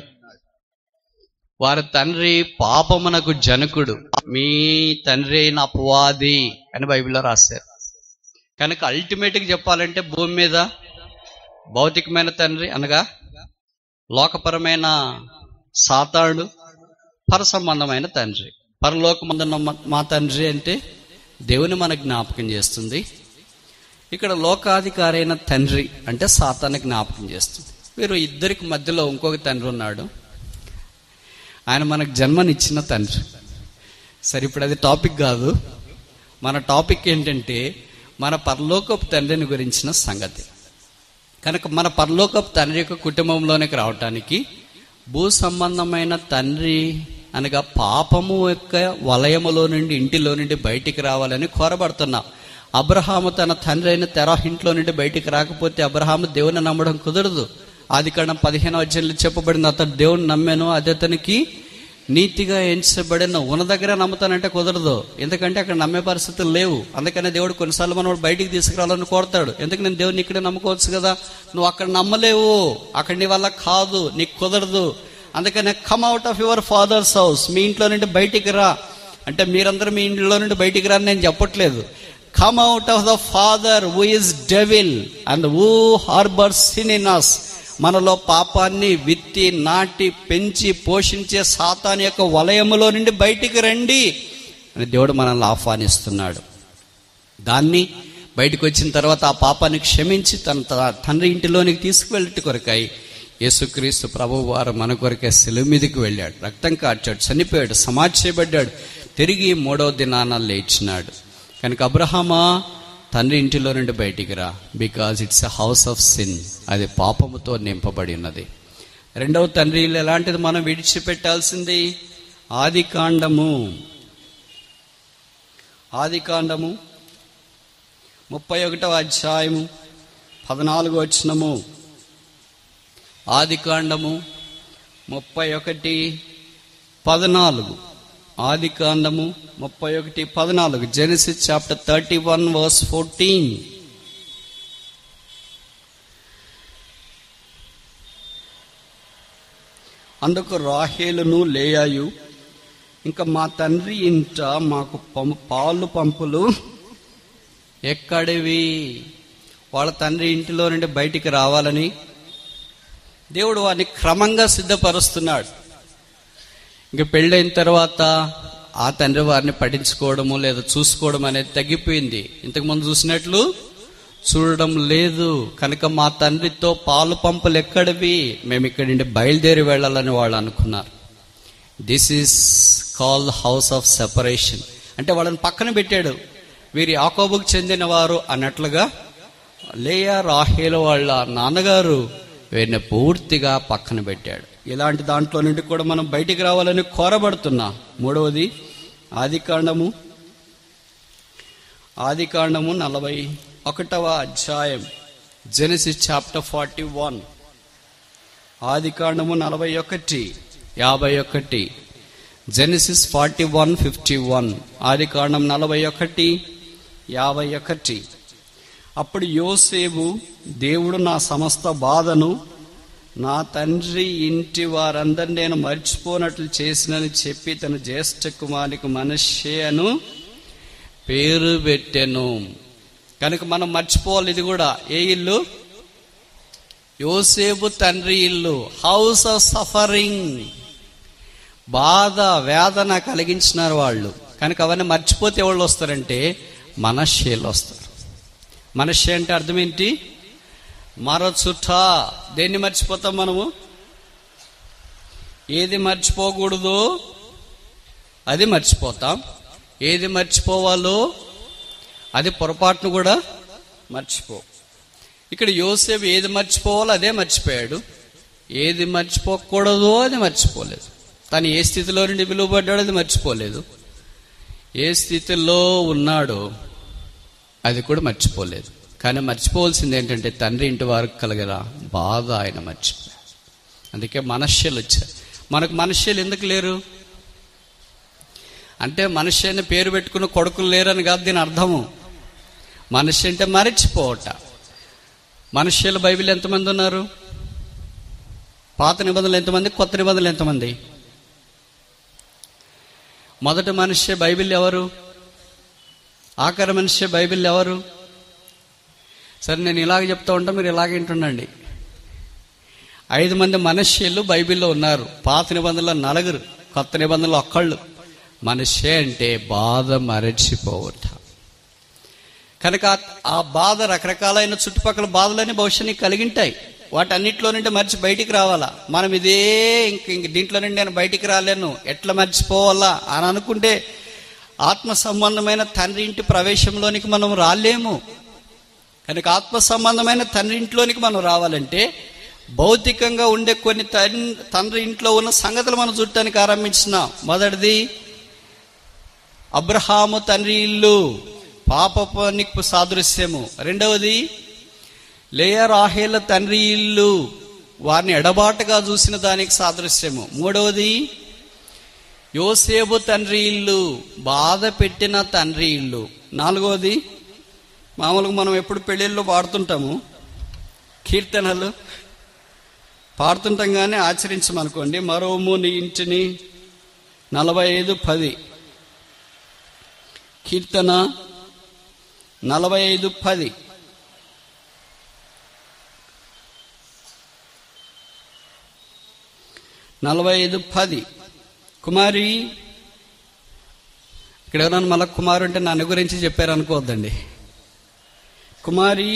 వారి తండ్రి పాపమునకు జనకుడు మీ తండ్రి అయిన అపవాది అని బైబిల్లో రాశారు కనుక అల్టిమేట్గా చెప్పాలంటే భూమి మీద భౌతికమైన తండ్రి అనగా లోకపరమైన సాతాడు పరసంబంధమైన తండ్రి పరలోకమందున్న మ- మా తండ్రి అంటే దేవుని మన జ్ఞాపకం చేస్తుంది ఇక్కడ లోకాధికారి అయిన తండ్రి అంటే సాతాన్ని జ్ఞాపకం చేస్తుంది వీరు ఇద్దరికి మధ్యలో ఇంకొక తండ్రి ఉన్నాడు ఆయన మనకు జన్మనిచ్చిన తండ్రి సరే ఇప్పుడు అది టాపిక్ కాదు మన టాపిక్ ఏంటంటే మన పరలోకపు తండ్రిని గురించిన సంగతి కనుక మన పరలోకపు తండ్రి యొక్క కుటుంబంలోనికి రావటానికి భూ సంబంధమైన తండ్రి అనగా పాపము యొక్క వలయములో నుండి ఇంటిలో నుండి బయటికి రావాలని కోరబడుతున్నాం అబ్రహాము తన తండ్రి అయిన తెరా ఇంట్లో నుండి బయటికి రాకపోతే అబ్రహాము దేవుని నమ్మడం కుదరదు ఆది కాండం పదిహేను అధ్యాయంలో చెప్పబడింది అతడు దేవుని నమ్మాను అది అతనికి నీతిగా ఎంచబడిన ఉన్న దగ్గర నమ్ముతానంటే కుదరదు ఎందుకంటే అక్కడ నమ్మే పరిస్థితులు లేవు అందుకనే దేవుడు కొన్నిసార్లు మనోడు బయటికి తీసుకురావాలని కోరతాడు ఎందుకు నేను దేవుని ఇక్కడే నమ్ముకోవచ్చు కదా నువ్వు అక్కడ నమ్మలేవు అక్కడ నీ వల్ల కాదు నీకు కుదరదు అందుకనే come out of your father's house మీ ఇంట్లో నుండి బయటికి రా అంటే మీరందరూ మీ ఇంట్లో నుండి బయటికి రా అని నేను చెప్పట్లేదు come out of the father who is devil and who harbors sin in us మనలో పాపాన్ని విత్తి నాటి పెంచి పోషించే సాతాన్ యొక్క వలయములో నుండి బయటికి రండి అని దేవుడు మనల్ని ఆహ్వానిస్తున్నాడు దాన్ని బయటకు వచ్చిన తర్వాత ఆ పాపాన్ని క్షమించి తన త- తండ్రి ఇంటిలోనికి తీసుకువెళ్ళటి కొరకై యేసుక్రీస్తు ప్రభు వారు మన కొరకే సెలవు మీదకి వెళ్ళాడు రక్తం కార్చాడు చనిపోయాడు సమాధి చేయబడ్డాడు తిరిగి మూడవ దినాన లేచినాడు కనుక అబ్రహామా తండ్రి ఇంటిలో నుండి బయటికి రా because it's a house of sin అది పాపముతో నింపబడి ఉన్నది రెండవ తండ్రి ఇల్లు ఎలాంటిది మనం విడిచిపెట్టాల్సింది ఆది కాండము ఆది కాండము ముప్పై ఒకటవ అధ్యాయము పద్నాలుగు వచ్చినము ఆది కాండము ముప్పై ఒకటి పద్నాలుగు ఆది కాండము ముప్పై ఒకటి పద్నాలుగు Genesis chapter thirty one verse fourteen అందుకు రాహేలును లేయాయు ఇంకా మా తండ్రి ఇంట మాకు పం- పాలు పంపులు ఎక్కడివి వాళ్ళ తండ్రి ఇంటిలో నుండి బయటికి రావాలని దేవుడు వారిని క్రమంగా సిద్ధపరుస్తున్నాడు ఇంక పెళ్ళైన తర్వాత ఆ తండ్రి వారిని పఠించుకోవడము లేదా చూసుకోవడం అనేది తగ్గిపోయింది ఇంతకు ముందు చూసినట్లు చూడడం లేదు కనుక మా తండ్రితో పాలు పంపులు ఎక్కడివి మేము ఇక్కడి నుండి బయలుదేరి వెళ్ళాలని వాళ్ళు అనుకున్నారు this is call house of separation అంటే వాళ్ళని పక్కన పెట్టాడు వీరి యాకోబుకు చెందిన వారు అన్నట్లుగా లేయా రాహేల వాళ్ళ నాన్నగారు వీరిని పూర్తిగా పక్కన పెట్టాడు ఇలాంటి దాంట్లో నుండి కూడా మనం బయటికి రావాలని కోరబడుతున్నా మూడవది ఆది కాండము ఆది కాండము నలభై ఒకటవ అధ్యాయం జెనసిస్ చాప్టర్ ఫార్టీ వన్ ఆది కాండము నలభై ఒకటి యాభై ఒకటి Genesis forty one fifty one ఆది కాండం నలభై ఒకటి యాభై ఒకటి అప్పుడు యోసేపు దేవుడు నా సమస్త బాధను నా తండ్రి ఇంటి వారందరిని నేను మర్చిపోనట్లు చేసినని చెప్పి తన జ్యేష్ఠ కుమారికి మనషేను పేరు పెట్టెను కనుక మనం మర్చిపోవాలి ఇది కూడా ఏ ఇల్లు యోసేపు తండ్రి ఇల్లు హౌస్ ఆఫ్ సఫరింగ్ బాధ వేదన కలిగించినారు వాళ్ళు కనుక అవన్నీ మర్చిపోతే ఎవరు వస్తారంటే మనశ్శేలు వస్తారు మనశ్శే అంటే అర్థం ఏంటి మరచుట దేన్ని మర్చిపోతాం మనము ఏది మర్చిపోకూడదు అది మర్చిపోతాం ఏది మర్చిపోవాలో అది పొరపాటును కూడా మర్చిపో ఇక్కడ యోసేపు ఏది మర్చిపోవాలో అదే మర్చిపోయాడు ఏది మర్చిపోకూడదో అది మర్చిపోలేదు తను ఏ స్థితిలో నుండి పిలువబడ్డాడో అది మర్చిపోలేదు ఏ స్థితిలో ఉన్నాడో అది కూడా మర్చిపోలేదు కానీ మర్చిపోవాల్సింది ఏంటంటే తండ్రి ఇంటి వారికి కలగరా బాధ ఆయన మర్చిపోయాడు అందుకే మనశ్శలు వచ్చారు మనకు మనశ్శలు ఎందుకు లేరు అంటే మనిషి అని పేరు పెట్టుకున్న కొడుకులు లేరని కాదు దీని అర్థము మనిషి అంటే మరచిపోవట మనుష్యులు బైబిల్ ఎంతమంది ఉన్నారు పాత నిబంధనలు ఎంతమంది కొత్త నిబంధనలు ఎంతమంది మొదటి మనిషి బైబిల్ ఎవరు ఆఖరి మనిషి బైబిల్ ఎవరు సరే నేను ఇలాగ చెప్తా ఉంటా మీరు ఇలాగ వింటుండండి ఐదు మంది మనుష్యులు బైబిల్లో ఉన్నారు పాత నిబంధనలో నలుగురు కొత్త నిబంధనలు ఒక్కళ్ళు మనిషి అంటే బాధ మరచిపోవట కనుక ఆ బాధ రకరకాలైన చుట్టుపక్కల బాధలన్నీ బహుశా నీకు కలిగింటాయి వాటన్నిటిలో నుండి మర్చి బయటికి రావాలా మనం ఇదే ఇంక ఇంక దీంట్లో నుండి నేను బయటికి రాలేను ఎట్లా మర్చిపోవాలా అని అనుకుంటే ఆత్మ సంబంధమైన తండ్రి ఇంటి ప్రవేశంలోనికి మనం రాలేము కనుక ఆత్మ సంబంధమైన తండ్రి ఇంట్లోనికి మనం రావాలంటే భౌతికంగా ఉండే కొన్ని తన్- తండ్రి ఇంట్లో ఉన్న సంగతులు మనం చూడటానికి ఆరంభించినాం మొదటిది అబ్రహాము తండ్రి ఇల్లు పాపనికి సాదృశ్యము రెండవది లేయ రాహేల తండ్రి ఇల్లు వారిని ఎడబాటుగా చూసిన దానికి సాదృశ్యము మూడవది యోసేపు తండ్రి ఇల్లు బాధ పెట్టిన తండ్రి ఇల్లు నాలుగవది మామూలుగా మనం ఎప్పుడు పెళ్ళిళ్ళు పాడుతుంటాము కీర్తనలు పాడుతుంటాం కానీ ఆచరించమనుకోండి మరోము నీ ఇంటిని నలభై ఐదు పది కీర్తన నలభై ఐదు పది నలభై ఐదు పది కుమారి ఇక్కడ ఎవరైనా మళ్ళీ కుమారు అంటే నన్ను గురించి చెప్పారు అనుకోవద్దండి కుమారి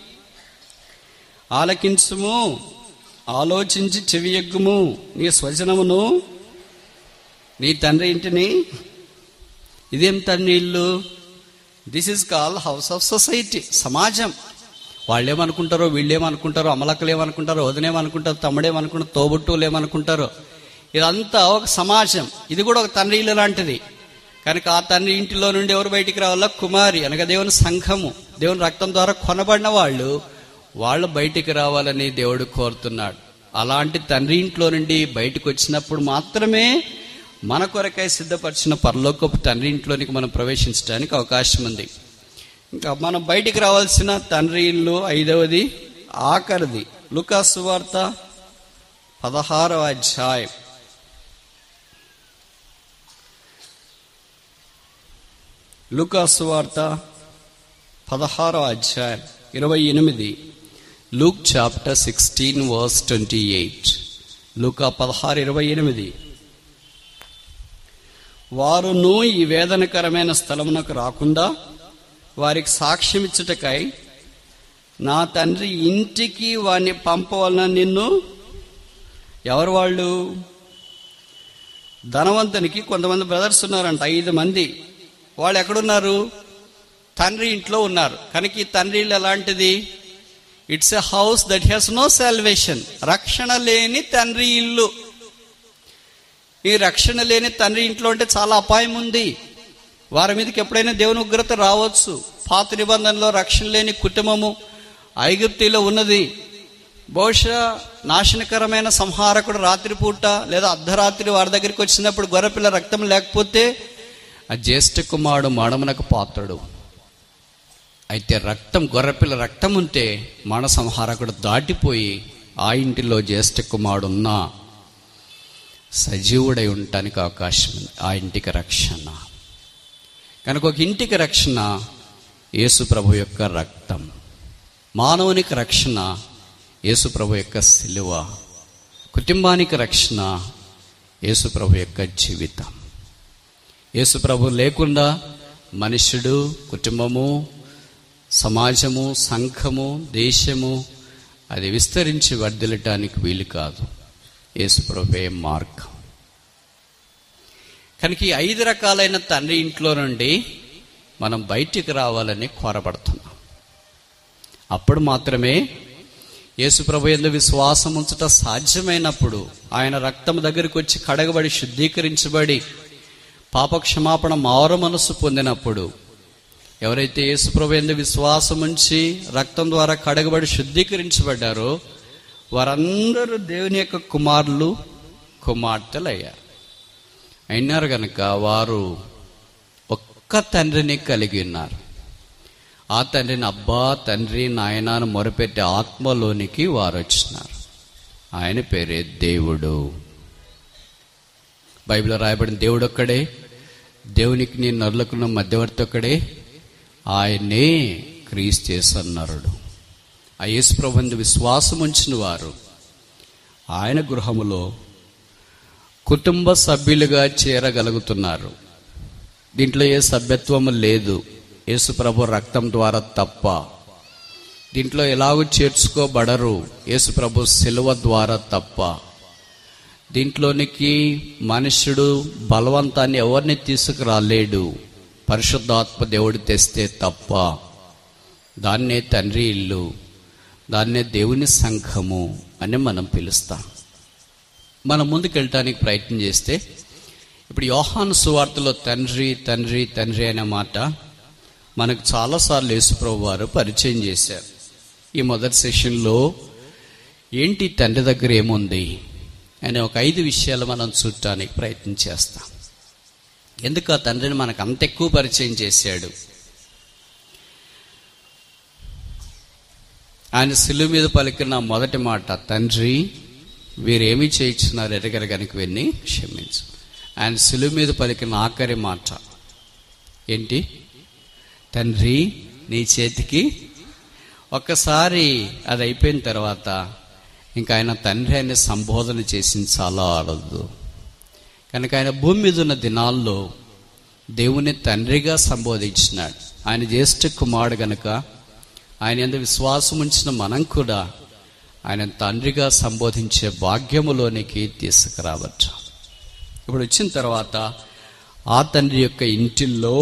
ఆలకించుము ఆలోచించి చెవియగ్గుము నీ స్వజనమును నీ తండ్రి ఇంటిని ఇదేం తండ్రి ఇల్లు this is call house of society సమాజం వాళ్ళు ఏమనుకుంటారో వీళ్ళు ఏమనుకుంటారో అమలక్కలు ఏమనుకుంటారో వదినేమనుకుంటారో తమ్ముడేమనుకుంటారో తోబుట్టువులు ఏమనుకుంటారో ఇదంతా ఒక సమాజం ఇది కూడా ఒక తండ్రి ఇల్లు లాంటిది కనుక ఆ తండ్రి ఇంటిలో నుండి ఎవరు బయటికి రావాలా కుమారి అనగా దేవుని సంఘము దేవుని రక్తం ద్వారా కొనబడిన వాళ్ళు వాళ్ళు బయటికి రావాలని దేవుడు కోరుతున్నాడు అలాంటి తండ్రి ఇంట్లో నుండి బయటికి వచ్చినప్పుడు మాత్రమే మన కొరకై సిద్ధపరిచిన పరలోకపు తండ్రి ఇంట్లోనికి మనం ప్రవేశించడానికి అవకాశం ఉంది ఇంకా మనం బయటికి రావాల్సిన తండ్రి ఇల్లు ఐదవది ఆఖరిది లుకాసు వార్త పదహారవ అధ్యాయం లూకాసు వార్త పదహారో అధ్యాయం ఇరవై ఎనిమిది Luke chapter sixteen verse twenty eight లూకా పదహారు ఇరవై ఎనిమిది వారును ఈ వేదనకరమైన స్థలమునకు రాకుండా వారికి సాక్ష్యం ఇచ్చుటకై నా తండ్రి ఇంటికి వాడిని పంపవలన నిన్ను ఎవరు వాళ్ళు ధనవంతునికి కొంతమంది బ్రదర్స్ ఉన్నారంట ఐదు మంది వాళ్ళు ఎక్కడున్నారు తండ్రి ఇంట్లో ఉన్నారు కనుక ఈ తండ్రి ఇల్లు ఎలాంటిది it's a house that has no salvation రక్షణ లేని తండ్రి ఇల్లు ఈ రక్షణ లేని తండ్రి ఇంట్లో అంటే చాలా అపాయం ఉంది వారి మీదకి ఎప్పుడైనా దేవుని ఉగ్రత రావచ్చు పాత నిబంధనలో రక్షణ లేని కుటుంబము ఐగుప్తిలో ఉన్నది బహుశా నాశనకరమైన సంహారకుడు రాత్రిపూట లేదా అర్ధరాత్రి వారి దగ్గరికి వచ్చినప్పుడు గొర్రెపిల్ల రక్తం లేకపోతే ఆ జ్యేష్ఠ కుమారుడు మడమునకు పాత్రుడు అయితే రక్తం గొర్రెపిల్ల రక్తం ఉంటే మణ సంహారకుడు దాటిపోయి ఆ ఇంటిలో జ్యేష్ఠ కుమారుడు ఉన్నా సజీవుడై ఉండటానికి అవకాశం ఉంది ఆ ఇంటికి రక్షణ కనుక ఒక ఇంటికి రక్షణ యేసు ప్రభు యొక్క రక్తం మానవునికి రక్షణ యేసు ప్రభు యొక్క సిలువ కుటుంబానికి రక్షణ యేసు ప్రభు యొక్క జీవితం యేసు ప్రభు లేకుండా మనుష్యుడు కుటుంబము సమాజము సంఘము దేశము అది విస్తరించి వర్ధిల్లటానికి వీలు కాదు యేసు ప్రభే మార్గం కనుక ఈ ఐదు రకాలైన తండ్రి ఇంట్లో నుండి మనం బయటికి రావాలని కోరబడుతున్నాం అప్పుడు మాత్రమే యేసుప్రభు ఎందు విశ్వాసం ఉంచట సాధ్యమైనప్పుడు ఆయన రక్తం దగ్గరికి వచ్చి కడగబడి శుద్ధీకరించబడి పాప క్షమాపణ మారు మనస్సు పొందినప్పుడు ఎవరైతే యేసుప్రభు ఎందు విశ్వాసం ఉంచి రక్తం ద్వారా కడగబడి శుద్ధీకరించబడ్డారో వారందరూ దేవుని యొక్క కుమారులు కుమార్తెలు అయ్యారు అయినారు గనక వారు ఒక్క తండ్రిని కలిగి ఉన్నారు ఆ తండ్రిని అబ్బా తండ్రి నాయనాను మొరపెట్టే ఆత్మలోనికి వారు వచ్చినారు ఆయన పేరే దేవుడు బైబిల్లో రాయబడిన దేవుడు ఒక్కడే దేవునికి నీ నరులకున్న మధ్యవర్తి ఒక్కడే ఆయనే క్రీస్తు నరుడు ఆ యేసుప్రబంధు విశ్వాసం ఉంచిన వారు ఆయన గృహములో కుటుంబ సభ్యులుగా చేరగలుగుతున్నారు దీంట్లో ఏ సభ్యత్వము లేదు యేసు ప్రభు రక్తం ద్వారా తప్ప దీంట్లో ఎలాగూ చేర్చుకోబడరు యేసు ప్రభు శిలువ ద్వారా తప్ప దీంట్లోనికి మనుష్యుడు బలవంతాన్ని ఎవరిని తీసుకురాలేడు పరిశుద్ధాత్మ దేవుడు తెస్తే తప్ప దాన్నే తండ్రి ఇల్లు దాన్నే దేవుని సంఘము అని మనం పిలుస్తాం మనం ముందుకెళ్ళటానికి ప్రయత్నం చేస్తే ఇప్పుడు యోహాను సువార్తలో తండ్రి తండ్రి తండ్రి అనే మాట మనకు చాలాసార్లు యేసుప్రభు వారు పరిచయం చేశారు ఈ మొదటి సెషన్లో ఏంటి తండ్రి దగ్గర ఏముంది అనే ఒక ఐదు విషయాలు మనం చూడటానికి ప్రయత్నం చేస్తాం ఎందుకు ఆ తండ్రిని మనకు అంత ఎక్కువ పరిచయం చేశాడు ఆయన సిలువ మీద పలికిన మొదటి మాట తండ్రి వీరేమి చేయించున్నారు ఎరగర కనుక విని క్షమించు ఆయన సిలువ మీద పలికిన ఆఖరి మాట ఏంటి తండ్రి నీ చేతికి ఒక్కసారి అది అయిపోయిన తర్వాత ఇంకా ఆయన తండ్రి ఆయన సంబోధన చేసింది చాలా ఆడదు కనుక ఆయన భూమి మీద ఉన్న దినాల్లో దేవుని తండ్రిగా సంబోధించినాడు ఆయన జ్యేష్ఠ కుమారుడు గనుక ఆయన ఎంత విశ్వాసం ఉంచిన మనం కూడా ఆయన తండ్రిగా సంబోధించే భాగ్యములోనికి తీసుకురావచ్చు ఇప్పుడు వచ్చిన తర్వాత ఆ తండ్రి యొక్క ఇంటిల్లో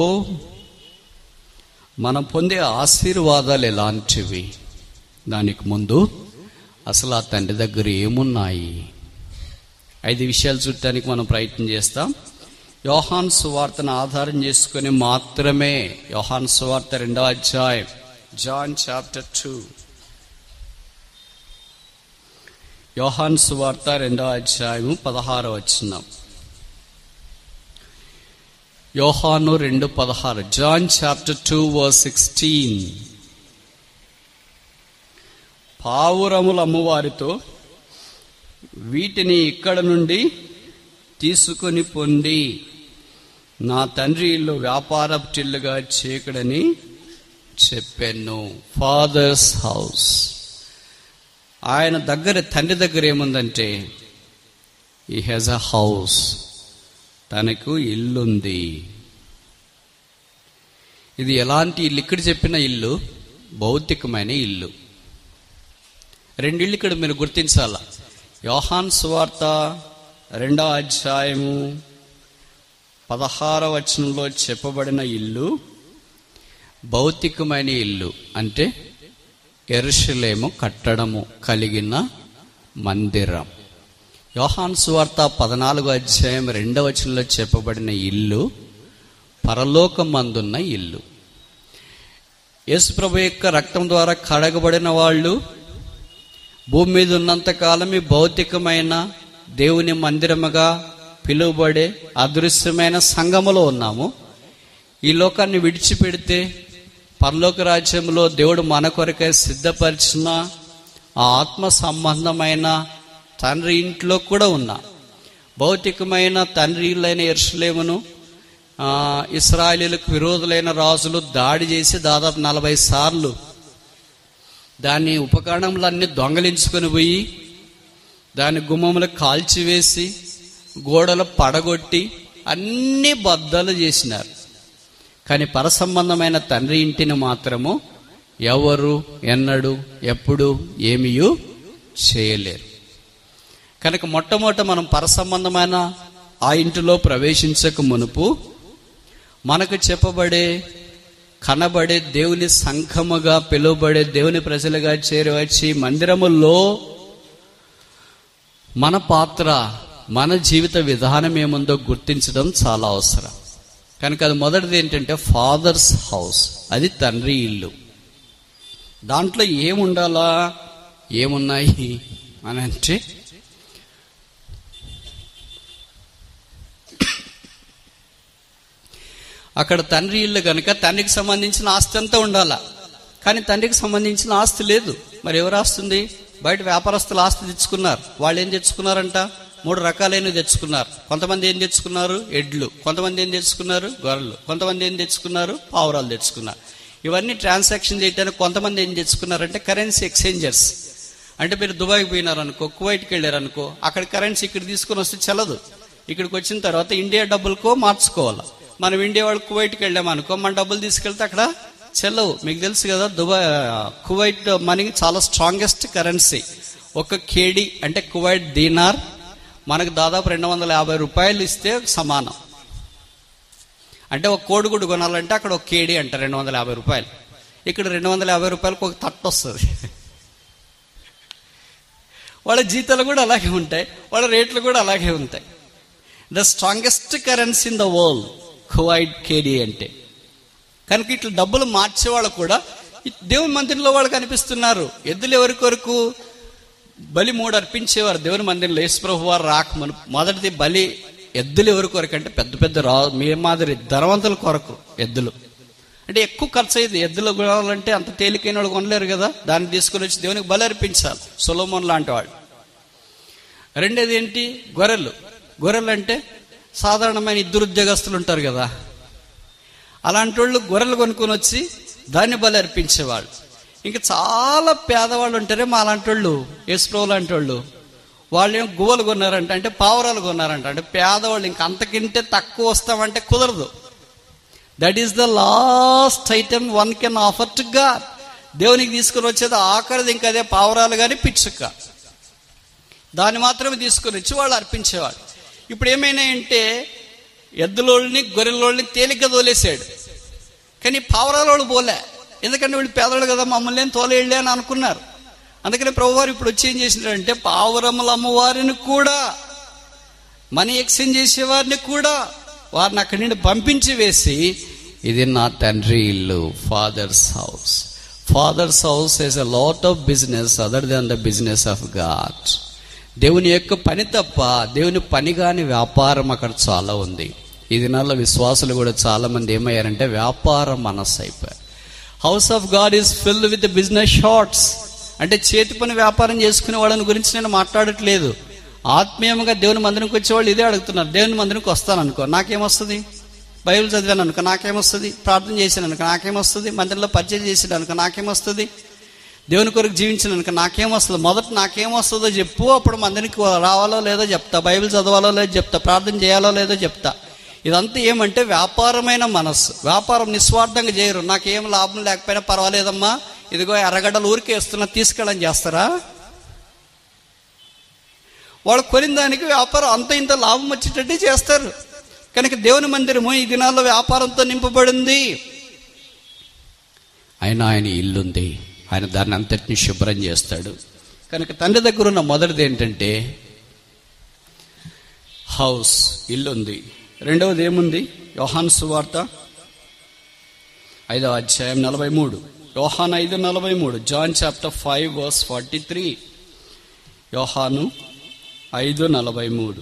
మనం పొందే ఆశీర్వాదాలు ఎలాంటివి దానికి ముందు అసలు ఆ తండ్రి దగ్గర ఏమున్నాయి ఐదు విషయాలు చూడటానికి మనం ప్రయత్నం చేస్తాం యోహాన్ సువార్తను ఆధారం చేసుకుని మాత్రమే యోహాన్ సువార్త రెండవ అధ్యాయం జాన్ చాప్టర్ టూ యోహాన్ సువార్త రెండవ అధ్యాయము పదహారు వచ్చినాం యోహాను రెండు పదహారు John chapter two verse sixteen పావురముల అమ్మవారితో వీటిని ఇక్కడ నుండి తీసుకొని పొండి నా తండ్రి ఇల్లు వ్యాపార టిల్లుగా చేయకడని చెప్పాను ఫాదర్స్ హౌస్ ఆయన దగ్గర తండ్రి దగ్గర ఏముందంటే ఈ హ్యాజ్ అ హౌస్ తనకు ఇల్లుంది ఇది ఎలాంటి ఇల్లు ఇక్కడ చెప్పిన ఇల్లు భౌతికమైన ఇల్లు రెండిళ్ళు ఇక్కడ మీరు గుర్తించాల యోహాన్ సువార్త రెండో అధ్యాయము పదహార వచనంలో చెప్పబడిన ఇల్లు భౌతికమైన ఇల్లు అంటే ఎరుషలేము కట్టడము కలిగిన మందిరం యోహాన్ సువార్త పద్నాలుగో అధ్యాయం రెండవ వచనంలో చెప్పబడిన ఇల్లు పరలోకమందున్న ఇల్లు యేసుప్రభు యొక్క రక్తం ద్వారా కడగబడిన వాళ్ళు భూమి మీద ఉన్నంత కాలం ఈ భౌతికమైన దేవుని మందిరముగా పిలువబడే అదృశ్యమైన సంఘములో ఉన్నాము ఈ లోకాన్ని విడిచిపెడితే పరలోక రాజ్యంలో దేవుడు మన కొరకై సిద్ధపరిచిన ఆ ఆత్మ సంబంధమైన తండ్రి ఇంట్లో కూడా ఉన్నా భౌతికమైన తండ్రి ఇల్లైన ఎర్షలేమును ఇస్రాయలీలకు విరోధులైన రాజులు దాడి చేసి దాదాపు నలభై సార్లు దాని ఉపకరణములన్నీ దొంగలించుకొని పోయి దాని గుమ్మములు కాల్చివేసి గోడలు పడగొట్టి అన్ని బద్దలు చేసినారు కానీ పరసంబంధమైన తండ్రి ఇంటిని మాత్రము ఎవరు ఎన్నడు ఎప్పుడు ఏమియూ చేయలేరు కనుక మొట్టమొదట మనం పరసంబంధమైన ఆ ఇంటిలో ప్రవేశించక మునుపు మనకు చెప్పబడే కనబడే దేవుని సంఘముగా పిలువబడే దేవుని ప్రజలుగా చేరవచ్చి మందిరములో మన పాత్ర మన జీవిత విధానం ఏముందో గుర్తించడం చాలా అవసరం కనుక అది మొదటిది ఏంటంటే ఫాదర్స్ హౌస్ అది తండ్రి ఇల్లు దాంట్లో ఏముండాలా ఏమున్నాయి అని అంటే అక్కడ తండ్రి ఇల్లు కనుక తండ్రికి సంబంధించిన ఆస్తి అంతా ఉండాలా కానీ తండ్రికి సంబంధించిన ఆస్తి లేదు మరి ఎవరు ఆస్తుంది బయట వ్యాపారస్తులు ఆస్తి తెచ్చుకున్నారు వాళ్ళు ఏం తెచ్చుకున్నారంట మూడు రకాలైనవి తెచ్చుకున్నారు కొంతమంది ఏం తెచ్చుకున్నారు ఎడ్లు కొంతమంది ఏం తెచ్చుకున్నారు గొర్రెలు కొంతమంది ఏం తెచ్చుకున్నారు పావురాలు తెచ్చుకున్నారు ఇవన్నీ ట్రాన్సాక్షన్ చేయడానికి కొంతమంది ఏం తెచ్చుకున్నారంటే కరెన్సీ ఎక్స్చేంజర్స్ అంటే మీరు దుబాయ్కి పోయినారనుకో కువైట్కి వెళ్ళారనుకో అక్కడ కరెన్సీ ఇక్కడ తీసుకొని వస్తే చల్లదు ఇక్కడికి వచ్చిన తర్వాత ఇండియా డబ్బులకో మార్చుకోవాలి మనం ఇండియా వాళ్ళు కువైట్కి వెళ్ళామనుకో మన డబ్బులు తీసుకెళ్తే అక్కడ చెల్లవు మీకు తెలుసు కదా దుబాయ్ కువైట్ మనీ చాలా స్ట్రాంగెస్ట్ కరెన్సీ ఒక కేడి అంటే కువైట్ దీనార్ మనకు దాదాపు రెండు వందల యాభై రూపాయలు ఇస్తే సమానం అంటే ఒక కోడిగుడ్డు కొనాలంటే అక్కడ ఒక కేడి అంట రెండు వందల యాభై రూపాయలు ఇక్కడ రెండు వందల యాభై రూపాయలకు ఒక తట్టు వస్తుంది వాళ్ళ జీతాలు కూడా అలాగే ఉంటాయి వాళ్ళ రేట్లు కూడా అలాగే ఉంటాయి the strongest currency in the world Kuwait KD అంటే కనుక ఇట్లా డబ్బులు మార్చేవాళ్ళు కూడా దేవుని మందిరంలో వాళ్ళు కనిపిస్తున్నారు ఎద్దులు ఎవరి కొరకు బలి మూడు అర్పించేవారు దేవుని మందిరంలో యేసుప్రభు వారు రాకమను మొదటిది బలి ఎద్దులు ఎవరి కొరకు అంటే పెద్ద పెద్ద రా మీ మాదిరి ధనవంతుల కొరకు ఎద్దులు అంటే ఎక్కువ ఖర్చు అయ్యేది ఎద్దులు కొనాలంటే అంత తేలికైన వాళ్ళు కొనలేరు కదా దాన్ని తీసుకుని వచ్చి దేవునికి బలి అర్పించాలి సొలోమోన్ లాంటి వాళ్ళు రెండేది ఏంటి గొర్రెలు గొర్రెలు అంటే సాధారణమైన ఇద్దరు ఉద్యోగస్తులు ఉంటారు కదా అలాంటి వాళ్ళు గొర్రెలు కొనుక్కొని వచ్చి దాన్ని బలి అర్పించేవాళ్ళు ఇంకా చాలా పేదవాళ్ళు ఉంటారే మా లాంటి వాళ్ళు ఎస్ప్రో లాంటి వాళ్ళు వాళ్ళు ఏం గువ్వలు కొన్నారంట అంటే పావురాలు కొన్నారంట అంటే పేదవాళ్ళు ఇంకా అంతకింటే తక్కువ వస్తామంటే కుదరదు that is the last item one can offer to God దేవునికి తీసుకుని వచ్చేది ఆఖరిది ఇంకా అదే పావురాలు కానీ పిచ్చుక దాన్ని మాత్రమే తీసుకుని వచ్చి వాళ్ళు అర్పించేవాడు ఇప్పుడు ఏమైనాయంటే ఎద్దులోళ్ళని గొర్రెలోళ్ళని తేలిగ్గా తోలేసాడు కానీ పావురాలోళ్ళు పోలే ఎందుకంటే వీళ్ళు పేదవాళ్ళు కదా మమ్మల్ని ఏం తోలేళ్ళే అని అనుకున్నారు అందుకని ప్రభువారు ఇప్పుడు వచ్చి ఏం చేసినారంటే పావురముల అమ్మవారిని కూడా మనీ ఎక్స్చేంజ్ చేసేవారిని కూడా వారిని అక్కడి నుండి పంపించి వేసి ఇది నా తండ్రి ఇల్లు father's house father's house is a lot of business other than the business of God దేవుని యొక్క పని తప్ప దేవుని పని కాని వ్యాపారం అక్కడ చాలా ఉంది ఈ దినాల్లో విశ్వాసులు కూడా చాలా మంది ఏమయ్యారంటే వ్యాపార మనస్సు అయిపోయారు house of God is filled with business shorts అంటే చేతి పని వ్యాపారం చేసుకునే వాళ్ళని గురించి నేను మాట్లాడట్లేదు ఆత్మీయంగా దేవుని మందిరంకి వచ్చేవాళ్ళు ఇదే అడుగుతున్నారు దేవుని మందిరంకి వస్తాను అనుకో నాకేమొస్తుంది బైబిల్ చదివాను అనుకో నాకేమొస్తుంది ప్రార్థన చేశాను అనుకో నాకేమొస్తుంది మందిరంలో పరిచయం చేసాడు అనుకో నాకేమొస్తుంది దేవుని కొరకు జీవించిన అనుకో నాకేమొస్తుంది మొదట నాకేమొస్తుందో చెప్పు అప్పుడు మందిరికి రావాలో లేదో చెప్తా బైబిల్ చదవాలో లేదో చెప్తా ప్రార్థన చేయాలో లేదో చెప్తా ఇదంతా ఏమంటే వ్యాపారమైన మనస్సు వ్యాపారం నిస్వార్థంగా చేయరు నాకేం లాభం లేకపోయినా పర్వాలేదమ్మా ఇదిగో ఎర్రగడ్డలు ఊరికే వేస్తున్నా తీసుకెళ్ళని చేస్తారా వాళ్ళు కొనిన దానికి వ్యాపారం అంత ఇంత లాభం వచ్చేటట్టే చేస్తారు కనుక దేవుని మందిరము ఈ దినాల్లో వ్యాపారంతో నింపబడింది అయినా ఆయన ఇల్లుంది ఆయన దాన్ని అంతటిని శుభ్రం చేస్తాడు కనుక తండ్రి దగ్గర ఉన్న మొదటిది ఏంటంటే హౌస్ ఇల్లుంది రెండవది ఏముంది యోహాన్ సువార్త ఐదవ అధ్యాయం నలభై మూడు యోహాన్ ఐదు నలభై మూడు John chapter five verse forty three యోహాను ఐదు నలభై మూడు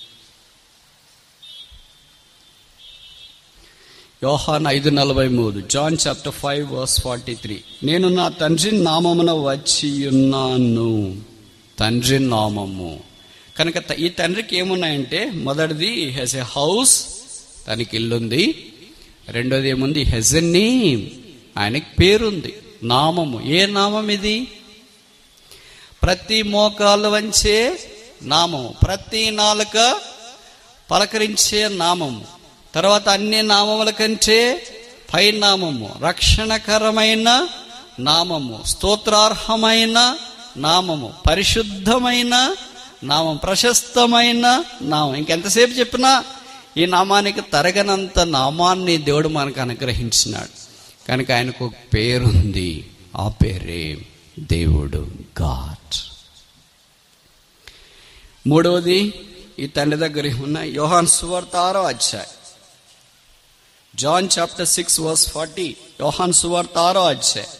యోహాన్ ఐదు నలభై మూడు John chapter five verse forty three నేను నా తండ్రి నామమున వచ్చి ఉన్నాను తండ్రి నామము కనుక త- ఈ తండ్రికి ఏమున్నాయంటే మొదటిది హెస్ ఎ హౌస్ తనకి ఇల్లుంది రెండోది ఏముంది హెజ్ ఎ నేమ్ ఆయనకి పేరుంది నామము ఏ నామం ఇది ప్రతి మోకాలు వంచే నామము ప్రతి నాలుక పలకరించే నామము తర్వాత అన్ని నామముల కంటే పై నామము రక్షణకరమైన నామము స్తోత్రార్హమైన నామము పరిశుద్ధమైన నామం ప్రశస్తమైన నామం ఇంకెంతసేపు చెప్పినా ఈ నామానికి తరగనంత నామాన్ని దేవుడు మనకు అనుగ్రహించినాడు కనుక ఆయనకు ఒక పేరుంది ఆ పేరే దేవుడు గాడ్ మూడవది ఈ తండ్రి దగ్గర ఉన్న యోహాన్ సువార్త ఆరో అధ్యాయం John chapter six verse forty యోహాన్ సువార్త ఆరో అధ్యాయం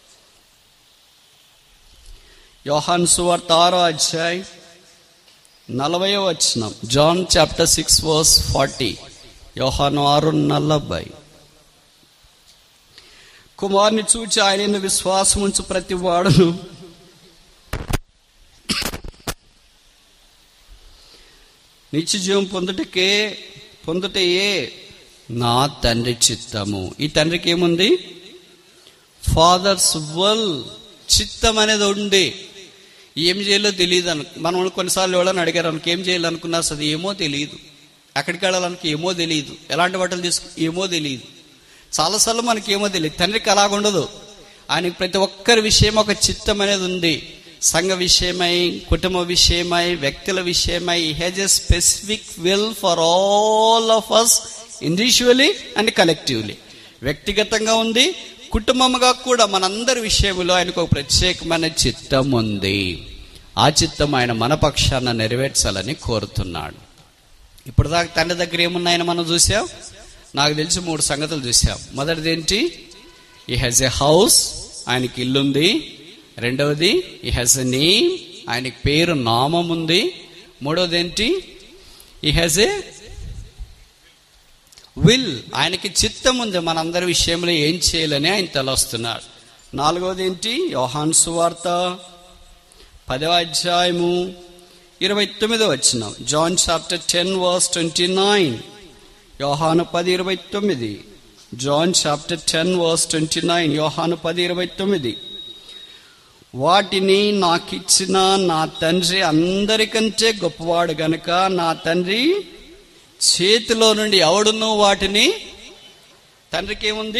యోహాన్ సువార్త ఆరో అధ్యాయం నలభై వచనం John chapter six verse forty యోహాను ఆరు నలభై కుమారుని చూచి ఆయన విశ్వాసం ఉంచు ప్రతి వాడును నిత్య జీవం పొందుటకే పొందుటయే నా తండ్రి చిత్తము ఈ తండ్రికి ఏముంది ఫాదర్స్ వల్ చిత్తం అనేది ఉంది ఏం చేయాలో తెలియదు అను మనం కొన్నిసార్లు ఎవరైనా అడిగారు అనుకో ఏం చేయాలనుకున్నారు అసలు ఏమో తెలియదు ఎక్కడికి వెళ్ళాలనుకో ఏమో తెలియదు ఎలాంటి బట్టలు తీసుకు ఏమో తెలియదు చాలాసార్లు మనకి ఏమో తెలియదు తండ్రికి అలాగుండదు ఆయనకి ప్రతి ఒక్కరి విషయం ఒక చిత్తం అనేది ఉంది సంఘ విషయమై కుటుంబ విషయమై వ్యక్తుల విషయమై has a specific will for all of us individually and collectively వ్యక్తిగతంగా ఉంది కుటుంబముగా కూడా మనందరి విషయంలో ఆయనకు ఒక ప్రత్యేకమైన చిత్తం ఉంది ఆ చిత్తం ఆయన మన పక్షాన నెరవేర్చాలని కోరుతున్నాడు ఇప్పుడు దాకా తండ్రి దగ్గర ఏమున్నాయని మనం చూసాం నాకు తెలిసి మూడు సంగతులు చూసాం మొదటిది ఏంటి ఈ హ్యాజ్ ఎ హౌస్ ఆయనకి ఇల్లుంది రెండవది ఈ హ్యాజ్ ఎ నేమ్ ఆయనకి పేరు నామం ఉంది మూడవది ఏంటి ఈ హ్యాజ్ ఏ విల్ ఆయనకి చిత్తం ఉంది మనందరి విషయంలో ఏం చేయాలని ఆయన తలొస్తున్నాడు నాలుగవది ఏంటి యోహాన్ సువార్త పదవ అధ్యాయము ఇరవై తొమ్మిదో వచ్చిన John chapter ten verse twenty nine యోహాను పది ఇరవై తొమ్మిది John chapter ten verse twenty nine యోహాను పది ఇరవై తొమ్మిది వాటిని నాకిచ్చిన నా తండ్రి అందరికంటే గొప్పవాడు గనుక నా తండ్రి చేతిలో నుండి ఎవడును వాటిని తండ్రికి ఏముంది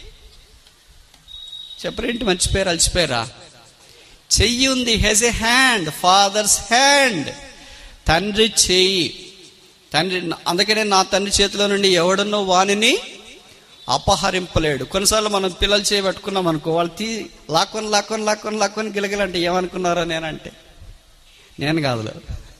చెప్పరేంటి మర్చిపోయారు అలసిపోయారా చెయ్యి ఉంది has a hand father's hand తండ్రి చెయ్యి తండ్రి అందుకనే నా తండ్రి చేతిలో నుండి ఎవడన్నో వానిని అపహరింపలేడు కొన్నిసార్లు మనం పిల్లలు చేయబట్టుకున్నాం అనుకో వాళ్ళు తీ లాక్కొని లాక్కొని లాక్కొని లాక్కొని గిలగిలంటే ఏమనుకున్నారో నేనంటే నేను కాదులే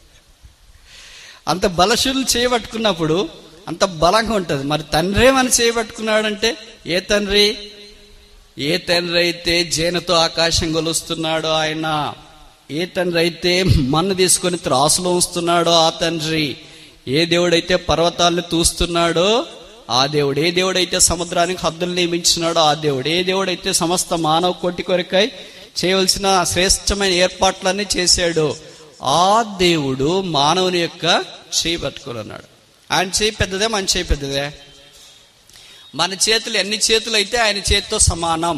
అంత బలశులు చేయబట్టుకున్నప్పుడు అంత బలంగా ఉంటుంది మరి తండ్రి ఏమని చేయబట్టుకున్నాడంటే ఏ తండ్రి ఏ తండ్రి అయితే జేనుతో ఆకాశం కొలుస్తున్నాడో ఆయన ఏ తండ్రి అయితే మన్ను తీసుకొని త్రాసులో ఉంచుతున్నాడో ఆ తండ్రి ఏ దేవుడైతే పర్వతాలను తూస్తున్నాడో ఆ దేవుడు ఏ దేవుడైతే సముద్రానికి హద్దులు నియమించినాడో ఆ దేవుడు ఏ దేవుడైతే సమస్త మానవ కోటి కొరకై చేయవలసిన శ్రేష్టమైన ఏర్పాట్లన్నీ చేశాడు ఆ దేవుడు మానవుని యొక్క చేయి పట్టుకొని ఉన్నాడు ఆయన చేయి పెద్దదే మన చేయి పెద్దదే మన చేతులు ఎన్ని చేతులు అయితే ఆయన చేతితో సమానం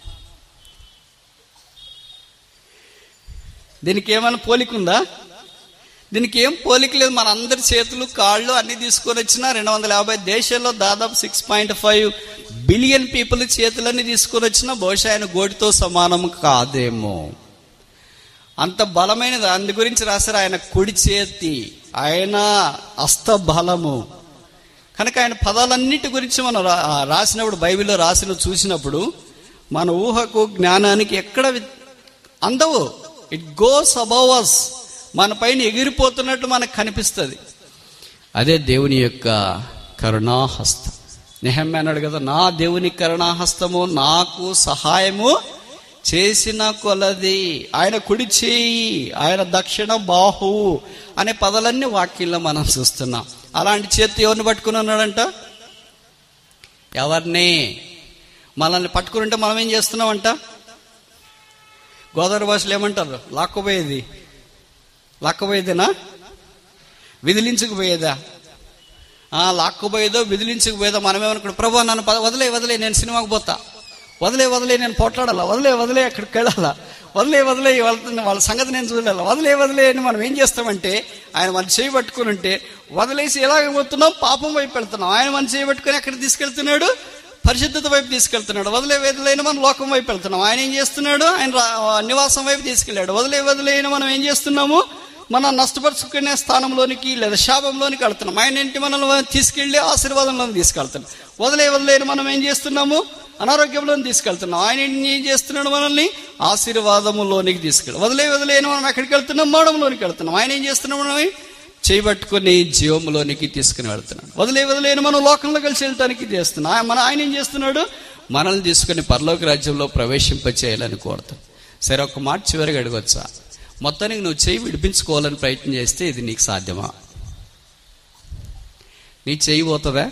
దీనికి ఏమైనా పోలిక ఉందా దీనికి ఏం పోలిక లేదు మన అందరి చేతులు కాళ్ళు అన్ని తీసుకొని వచ్చిన రెండు వందల యాభై దేశాల్లో దాదాపు six point five billion people చేతులన్నీ తీసుకొని వచ్చినా బహుశా ఆయన గోటితో సమానం కాదేమో అంత బలమైనది అందు గురించి రాశారు ఆయన కుడి చేతి ఆయన అస్త బలము కనుక ఆయన పదాలన్నిటి గురించి మనం రా- రాసినప్పుడు బైబిల్లో రాసిన చూసినప్పుడు మన ఊహకు జ్ఞానానికి ఎక్కడ వి- అందవు ఇట్ గోస్ అబౌవ్ అస్ మన పైన ఎగిరిపోతున్నట్టు మనకు కనిపిస్తుంది అదే దేవుని యొక్క కరుణాహస్తం నిహమ్మ అన్నాడు కదా నా దేవుని కరుణాహస్తము నాకు సహాయము చేసిన కొలది ఆయన కుడి చేయి ఆయన దక్షిణ బాహువు అనే పదాలన్నీ వాక్యంలో మనం చూస్తున్నాం అలాంటి చేతి ఎవరిని పట్టుకుని ఉన్నాడంట ఎవరిని మనల్ని పట్టుకుని ఉంటే మనం ఏం చేస్తున్నామంట గోదావరి భాషలో ఏమంటారు లాక్కుపోయేది లాక్కుపోయేదేనా విదిలించుకుపోయేదా ఆ, లాక్కుపోయేదో విదిలించుకుపోయేదో మనమేమనుకున్నాం ప్రభు నన్ను పద- వదిలే వదిలే నేను సినిమాకి పోతా వదిలే వదిలే నేను పోట్లాడాలా వదిలే వదిలే అక్కడికి వెళ్ళాలా వదిలే వదిలే వాళ్ళ వాళ్ళ సంగతి నేను చూడాలి వదిలే వదిలే అని మనం ఏం చేస్తామంటే ఆయన మన చేయి పట్టుకుని ఉంటే వదిలేసి ఎలాగ పోతున్నాం పాపం వైపు వెళ్తున్నాం ఆయన మన చేయి పట్టుకుని ఎక్కడ తీసుకెళ్తున్నాడు పరిశుద్ధత వైపు తీసుకెళ్తున్నాడు వదిలే వదిలేని మనం లోకం వైపు వెళ్తున్నాం ఆయన ఏం చేస్తున్నాడు ఆయన రా- నివాసం వైపు తీసుకెళ్ళాడు వదిలే వదిలేని మనం ఏం చేస్తున్నాము మనం నష్టపరుచుకునే స్థానంలోనికి లేదా శాపంలోనికి వెళ్తున్నాం ఆయన ఏంటి మనల్ని తీసుకెళ్లి ఆశీర్వాదంలోకి తీసుకెళ్తున్నాం వదిలే వదిలేని మనం ఏం చేస్తున్నాము అనారోగ్యంలోకి తీసుకెళ్తున్నాం ఆయన ఏంటి ఏం చేస్తున్నాడు మనల్ని ఆశీర్వాదములోనికి తీసుకెళ్ళి వదిలే వదిలేని మనం ఎక్కడికి వెళ్తున్నాం మోడంలోనికి వెళ్తున్నాం ఆయన ఏం చేస్తున్నాం మనం చేయబట్టుకుని జీవములోనికి తీసుకుని వెళ్తున్నాడు వదిలే వదిలేని మనం లోకంలో కలిసి వెళ్ళటానికి చేస్తున్నాం ఆయన- మన ఆయన ఏం చేస్తున్నాడు మనల్ని తీసుకుని పరలోక రాజ్యంలో ప్రవేశింపచేయాలని కోరుతాం సరే ఒక మాట చివరిగా అడగొచ్చా మొత్తానికి నువ్వు చేయి విడిపించుకోవాలని ప్రయత్నం చేస్తే ఇది నీకు సాధ్యమా నీ చెయ్యి పోతుందా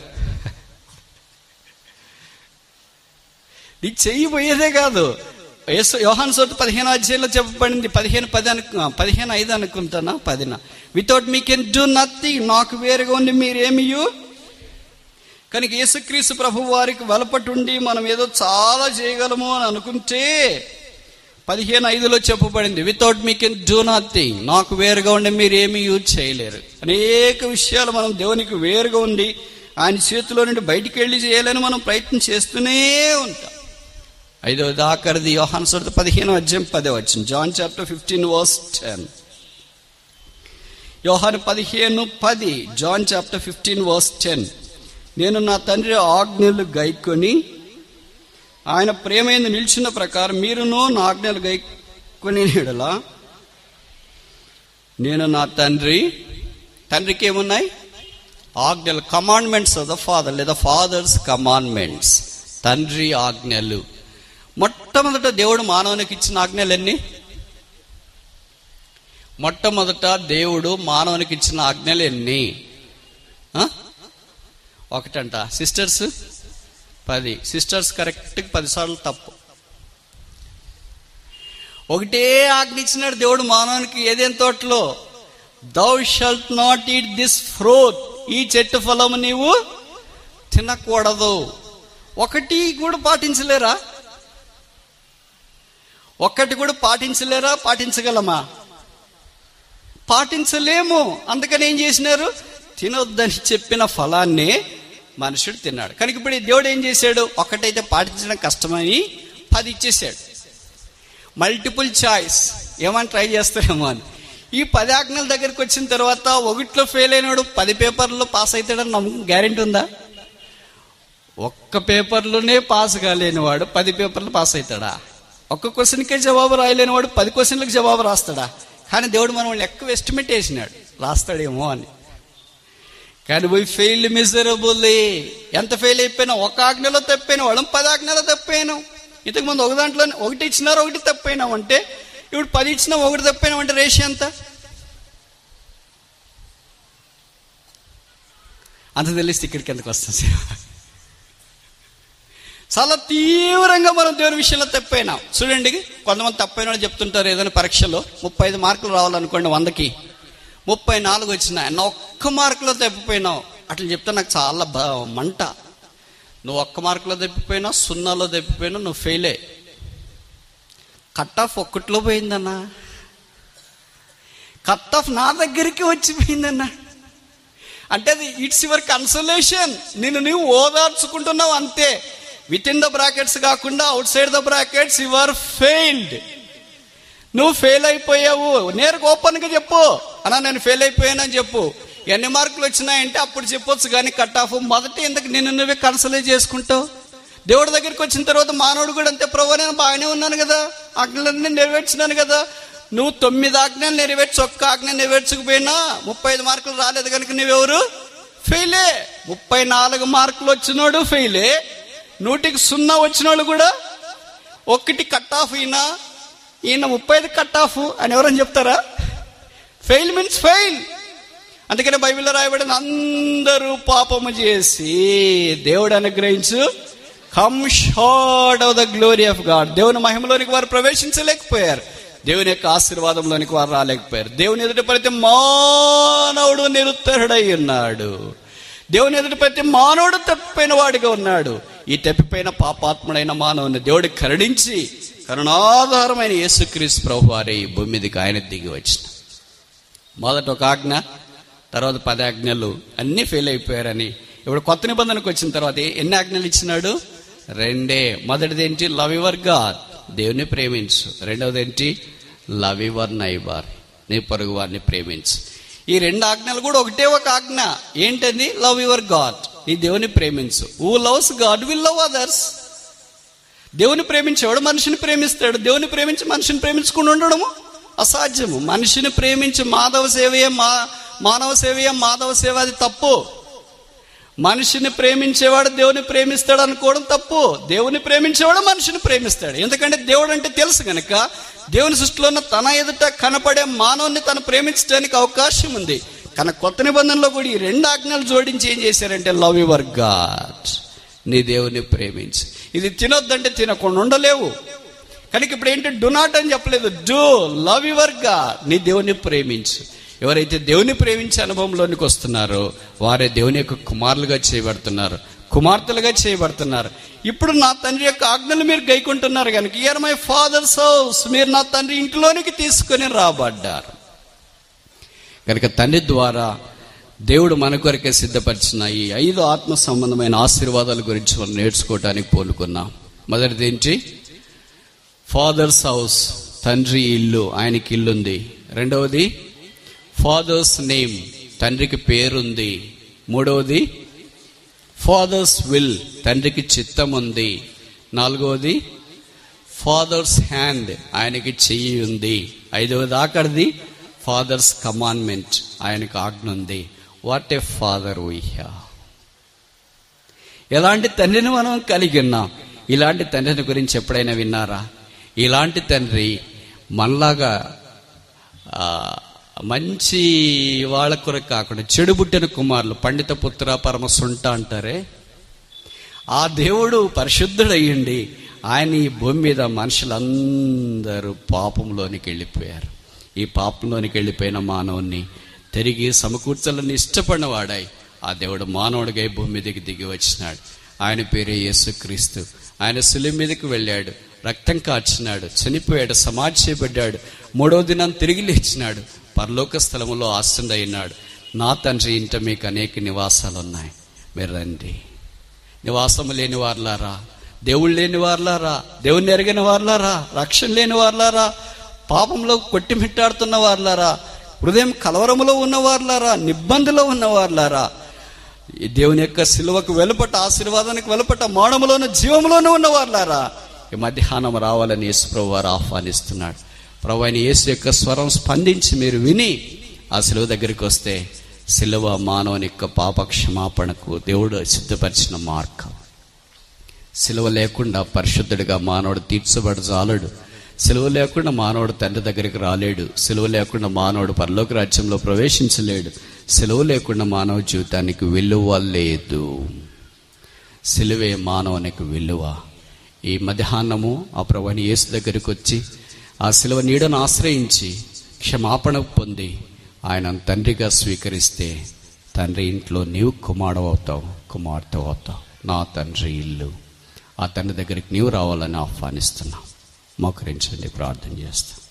నీ చెయ్యి పోయేదే కాదు యేసు యోహాన్ సోత పదిహేను అధ్యాయంలో చెప్పబడింది పదిహేను పది అను పదిహేను ఐదు అనుకుంటానా పదిన without me can do nothing నాకు వేరుగా ఉండి మీరేమియు కనుక యేసుక్రీస్తు ప్రభు వారికి వెలపటుండి మనం ఏదో చాలా చేయగలము అని అనుకుంటే పదిహేను ఐదులో చెప్పబడింది without me can do nothing నాకు వేరుగా ఉండి మీరు ఏమీ యూజ్ చేయలేరు అనేక విషయాలు మనం దేవునికి వేరుగా ఉండి ఆయన చేతిలో నుండి బయటికి వెళ్ళి చేయాలని మనం ప్రయత్నం చేస్తూనే ఉంటాం ఐదవది ఆఖరిది యోహాన్ సువార్త పదిహేను అధ్యాయం పదే వచ్చింది John chapter fifteen verse ten యోహాను పదిహేను పది John chapter fifteen verse ten నేను నా తండ్రి ఆజ్ఞలు గైకొని ఆయన ప్రేమైన నిలిచిన ప్రకారం మీరును నా ఆజ్ఞలు గైకొని నీడలా నేను నా తండ్రి తండ్రికి ఏమున్నాయి ఆజ్ఞలు కమాండ్మెంట్స్ ఆఫ్ ద ఫాదర్ లేదా ఫాదర్స్ కమాండ్మెంట్స్ తండ్రి ఆజ్ఞలు మొట్టమొదట దేవుడు మానవునికి ఇచ్చిన ఆజ్ఞలు ఎన్ని మొట్టమొదట దేవుడు మానవునికి ఇచ్చిన ఆజ్ఞలు ఎన్ని ఆ? ఒకటంట సిస్టర్స్ పది సిస్టర్స్ కరెక్ట్ పదిసార్లు తప్పు ఒకటే ఆజ్ఞ ఇచ్చినాడు దేవుడు మానవునికి ఏదేం తోటలో thou shalt not eat this fruit ఈ చెట్టు ఫలము నీవు తినకూడదు ఒకటి కూడా పాటించలేరా ఒక్కటి కూడా పాటించలేరా పాటించగలమా పాటించలేము అందుకని ఏం చేసినారు తినొద్దని చెప్పిన ఫలాన్ని మనుషుడు తిన్నాడు కనుక ఇప్పుడు ఈ దేవుడు ఏం చేశాడు ఒకటైతే పాటించడం కష్టమని పది ఇచ్చేసాడు మల్టిపుల్ చాయిస్ ఏమని ట్రై చేస్తారేమో అని ఈ పది ఆజ్ఞల దగ్గరికి వచ్చిన తర్వాత ఒకటిలో ఫెయిల్ అయినాడు పది పేపర్లో పాస్ అవుతాడని నమ్మకం గ్యారెంటీ ఉందా ఒక్క పేపర్లోనే పాస్ కాలేని వాడు పది పేపర్లు పాస్ అవుతాడా ఒక్క క్వశ్చన్కే జవాబు రాయలేని వాడు పది క్వశ్చన్లకు జవాబు రాస్తాడా కానీ దేవుడు మనం ఎక్కువ ఎస్టిమేట్ వేసినాడు రాస్తాడేమో అని కానీ వై ఫెయిల్ మిజరబుల్లీ ఎంత ఫెయిల్ అయిపోయినా ఒక ఆజ్ఞలో తప్పైన వాళ్ళం పది ఆజ్ఞలో తప్పాను ఇంతకు ముందు ఒక దాంట్లో ఒకటి ఇచ్చినారు ఒకటి తప్పైనాం అంటే ఇప్పుడు పది ఇచ్చినా ఒకటి తప్పైనాం అంటే రేషి ఎంత అంత తెలిస్తే ఇక్కడికి ఎందుకు వస్తాం సేవ చాలా తీవ్రంగా మనం దేవుని విషయంలో తప్పైనాం చూడండి కొంతమంది తప్పైన వాళ్ళు చెప్తుంటారు ఏదైనా పరీక్షలో ముప్పై ఐదు మార్కులు రావాలనుకోండి వందకి ముప్పై నాలుగు వచ్చినాయి నా ఒక్క మార్కులో తప్పిపోయినావు అట్లా చెప్తే నాకు చాలా బా మంట నువ్వు ఒక్క మార్కులో తప్పిపోయినా సున్నాలో తప్పిపోయినా నువ్వు ఫెయిలే కట్ ఆఫ్ ఒక్కట్లో పోయిందన్నా కట్ ఆఫ్ నా దగ్గరికి వచ్చిపోయిందన్నా అంటే అది ఇట్స్ యువర్ కన్సలేషన్ నేను నువ్వు ఓదార్చుకుంటున్నావు అంతే విత్ ఇన్ ద బ్రాకెట్స్ కాకుండా outside the brackets you are failed నువ్వు ఫెయిల్ అయిపోయావు నేరుగా ఓపెన్గా చెప్పు అన్నా నేను ఫెయిల్ అయిపోయానని చెప్పు ఎన్ని మార్కులు వచ్చినాయంటే అప్పుడు చెప్పొచ్చు కానీ కట్ ఆఫ్ మొదట ఎందుకు నిన్ను నువ్వే కన్సలే చేసుకుంటావు దేవుడి దగ్గరికి వచ్చిన తర్వాత మానవుడు కూడా అంతే ప్రభు నేను బాగానే ఉన్నాను కదా ఆజ్ఞలన్నీ నెరవేర్చినాను కదా నువ్వు తొమ్మిది ఆజ్ఞలు నెరవేర్చి ఒక్క ఆజ్ఞ నెరవేర్చకపోయినా ముప్పై ఐదు మార్కులు రాలేదు కనుక నువ్వెవరు ఫెయిలే ముప్పై నాలుగు మార్కులు వచ్చినోడు ఫెయిలే నూటికి సున్నా వచ్చినోడు కూడా ఒక్కటి కట్ ఆఫ్ అయినా ఈయన ముప్పై ఐదు కట్ ఆఫ్ అని ఎవరని చెప్తారా ఫెయిల్ మీన్స్ ఫెయిల్ అందుకనే బైబిల్లో రాయబడిన అందరూ పాపము చేసి దేవుడు అనుగ్రహించు come short of the glory of God దేవుని మహిమలోనికి వారు ప్రవేశించలేకపోయారు దేవుని యొక్క ఆశీర్వాదంలోనికి వారు రాలేకపోయారు దేవుని ఎదుట ప్రతి మానవుడు నిరుత్తరుడై ఉన్నాడు దేవుని ఎదుట ప్రతి మానవుడు తప్పిపోయిన వాడిగా ఉన్నాడు ఈ తప్పిపోయిన పాపాత్ముడైన మానవుని దేవుడు కరుణించి కరుణాధారమైన యేసుక్రీస్తు ప్రభు వారి ఈ భూమి మీదకి ఆయన దిగి వచ్చిన మొదట ఒక ఆజ్ఞ తర్వాత పది ఆజ్ఞలు అన్నీ ఫెయిల్ అయిపోయారని ఇప్పుడు కొత్త నిబంధనకు వచ్చిన తర్వాత ఎన్ని ఆజ్ఞలు ఇచ్చినాడు రెండే మొదటిది ఏంటి లవ్ యువర్ గాడ్ దేవుని ప్రేమించు రెండవది ఏంటి లవ్ యువర్ నైబర్ నీ పొరుగు వారిని ప్రేమించు ఈ రెండు ఆజ్ఞలు కూడా ఒకటే ఒక ఆజ్ఞ ఏంటది లవ్ యువర్ గాడ్ ఈ దేవుని ప్రేమించు who loves God will love others దేవుని ప్రేమించేవాడు మనిషిని ప్రేమిస్తాడు దేవుని ప్రేమించి మనిషిని ప్రేమించకుండా ఉండడము అసాధ్యము మనిషిని ప్రేమించి మాధవ సేవయే మా మానవ సేవయే మాధవ సేవ అది తప్పు మనిషిని ప్రేమించేవాడు దేవుని ప్రేమిస్తాడు అనుకోవడం తప్పు దేవుని ప్రేమించేవాడు మనిషిని ప్రేమిస్తాడు ఎందుకంటే దేవుడు అంటే తెలుసు కనుక దేవుని సృష్టిలో ఉన్న తన ఎదుట కనపడే మానవుని తను ప్రేమించడానికి అవకాశం ఉంది కానీ కొత్త నిబంధనలో కూడా ఈ రెండు ఆజ్ఞలు జోడించి ఏం చేశారంటే లవ్ యువర్ గాడ్ నీ దేవుని ప్రేమించి ఇది తినొద్దంటే తినకుండా ఉండలేవు కనుక ఇప్పుడు ఏంటి డు నాట్ అని చెప్పలేదు డూ లవ్ యువర్ గాడ్ నీ దేవుని ప్రేమించు ఎవరైతే దేవుని ప్రేమించే అనుభవంలోనికి వస్తున్నారో వారే దేవుని యొక్క కుమారులుగా చేయబడుతున్నారు కుమార్తెలుగా చేయబడుతున్నారు ఇప్పుడు నా తండ్రి యొక్క ఆజ్ఞలు మీరు గైకుంటున్నారు కనుక ఇయర్ మై ఫాదర్స్ హౌస్ మీరు నా తండ్రి ఇంట్లోనికి తీసుకొని రాబడ్డారు కనుక తండ్రి ద్వారా దేవుడు మన కొరకే సిద్ధపరిచిన ఈ ఐదు ఆత్మ సంబంధమైన ఆశీర్వాదాల గురించి మనం నేర్చుకోవడానికి పూనుకున్నాం మొదటిది ఏంటి ఫాదర్స్ హౌస్ తండ్రి ఇల్లు ఆయనకి ఇల్లుంది రెండవది ఫాదర్స్ నేమ్ తండ్రికి పేరుంది మూడవది ఫాదర్స్ విల్ తండ్రికి చిత్తం ఉంది నాలుగవది ఫాదర్స్ హ్యాండ్ ఆయనకి చెయ్యి ఉంది ఐదవది ఆఖరిది ఫాదర్స్ కమాండ్మెంట్ ఆయనకు ఆజ్ఞ ఉంది వాట్ ఏ ఫాదర్ వీహ్యా ఎలాంటి తండ్రిని మనం కలిగి ఉన్నాం ఇలాంటి తండ్రిని గురించి ఎప్పుడైనా విన్నారా ఇలాంటి తండ్రి మనలాగా ఆ, మంచి వాళ్ళ కొరకు కాకుండా చెడు పుట్టిన కుమారులు పండిత పుత్ర పరమ సొంట అంటారే ఆ దేవుడు పరిశుద్ధుడయ్యండి ఆయన ఈ భూమి మీద మనుషులందరూ పాపంలోనికి వెళ్ళిపోయారు ఈ పాపంలోనికి వెళ్ళిపోయిన మానవుణ్ణి తిరిగి సమకూర్చాలని ఇష్టపడిన వాడాయి ఆ దేవుడు మానవుడిగా ఈ భూమి మీదకి దిగి వచ్చినాడు ఆయన పేరే యేసుక్రీస్తు ఆయన సులి మీదకి వెళ్ళాడు రక్తం కార్చినాడు చనిపోయాడు సమాధి చేయబడ్డాడు మూడవ దినం తిరిగి లేచినాడు పరలోక స్థలములో ఆస్తుండ అయినాడు నా తండ్రి ఇంట మీకు అనేక నివాసాలు ఉన్నాయి మీరు రండి నివాసము లేని వార్లారా దేవుడు లేని వార్లారా దేవుణ్ణి ఎరగిన వార్లారా రక్షణ లేని వార్లారా పాపంలో కొట్టిమిట్టాడుతున్న వార్లారా హృదయం కలవరములో ఉన్న వార్లారా నిబ్బందిలో ఉన్న వార్లారా ఈ దేవుని యొక్క సిలువకు వెలుపట ఆశీర్వాదానికి వెలుపట మానములోను జీవములోనూ ఉన్న వార్లారా ఈ మధ్యాహ్నం రావాలని యేసుప్రభు వారు ఆహ్వానిస్తున్నాడు ప్రభు అయిన యేసు యొక్క స్వరం స్పందించి మీరు విని ఆ సిలువ దగ్గరికి వస్తే సిలువ మానవుని యొక్క పాప క్షమాపణకు దేవుడు సిద్ధపరిచిన మార్గం సిలువ లేకుండా పరిశుద్ధుడిగా మానవుడు తీర్చబడ జాలడు సిలువ లేకుండా మానవుడు తండ్రి దగ్గరికి రాలేడు సిలువ లేకుండా మానవుడు పరలోక రాజ్యంలో ప్రవేశించలేడు సిలువ లేకుండా మానవ జీవితానికి విలువ లేదు సిలువే మానవునికి విలువ ఈ మధ్యాహ్నము ఆ ప్రభుని యేసు దగ్గరికి వచ్చి ఆ సిలువ నీడను ఆశ్రయించి క్షమాపణ పొంది ఆయన తండ్రిగా స్వీకరిస్తే తండ్రి ఇంట్లో నీవు కుమారుడు అవుతావు కుమార్తె అవుతావు నా తండ్రి ఇల్లు ఆ తండ్రి దగ్గరికి నీవు రావాలని ఆహ్వానిస్తున్నాం మోకరించండి ప్రార్థన చేస్తాం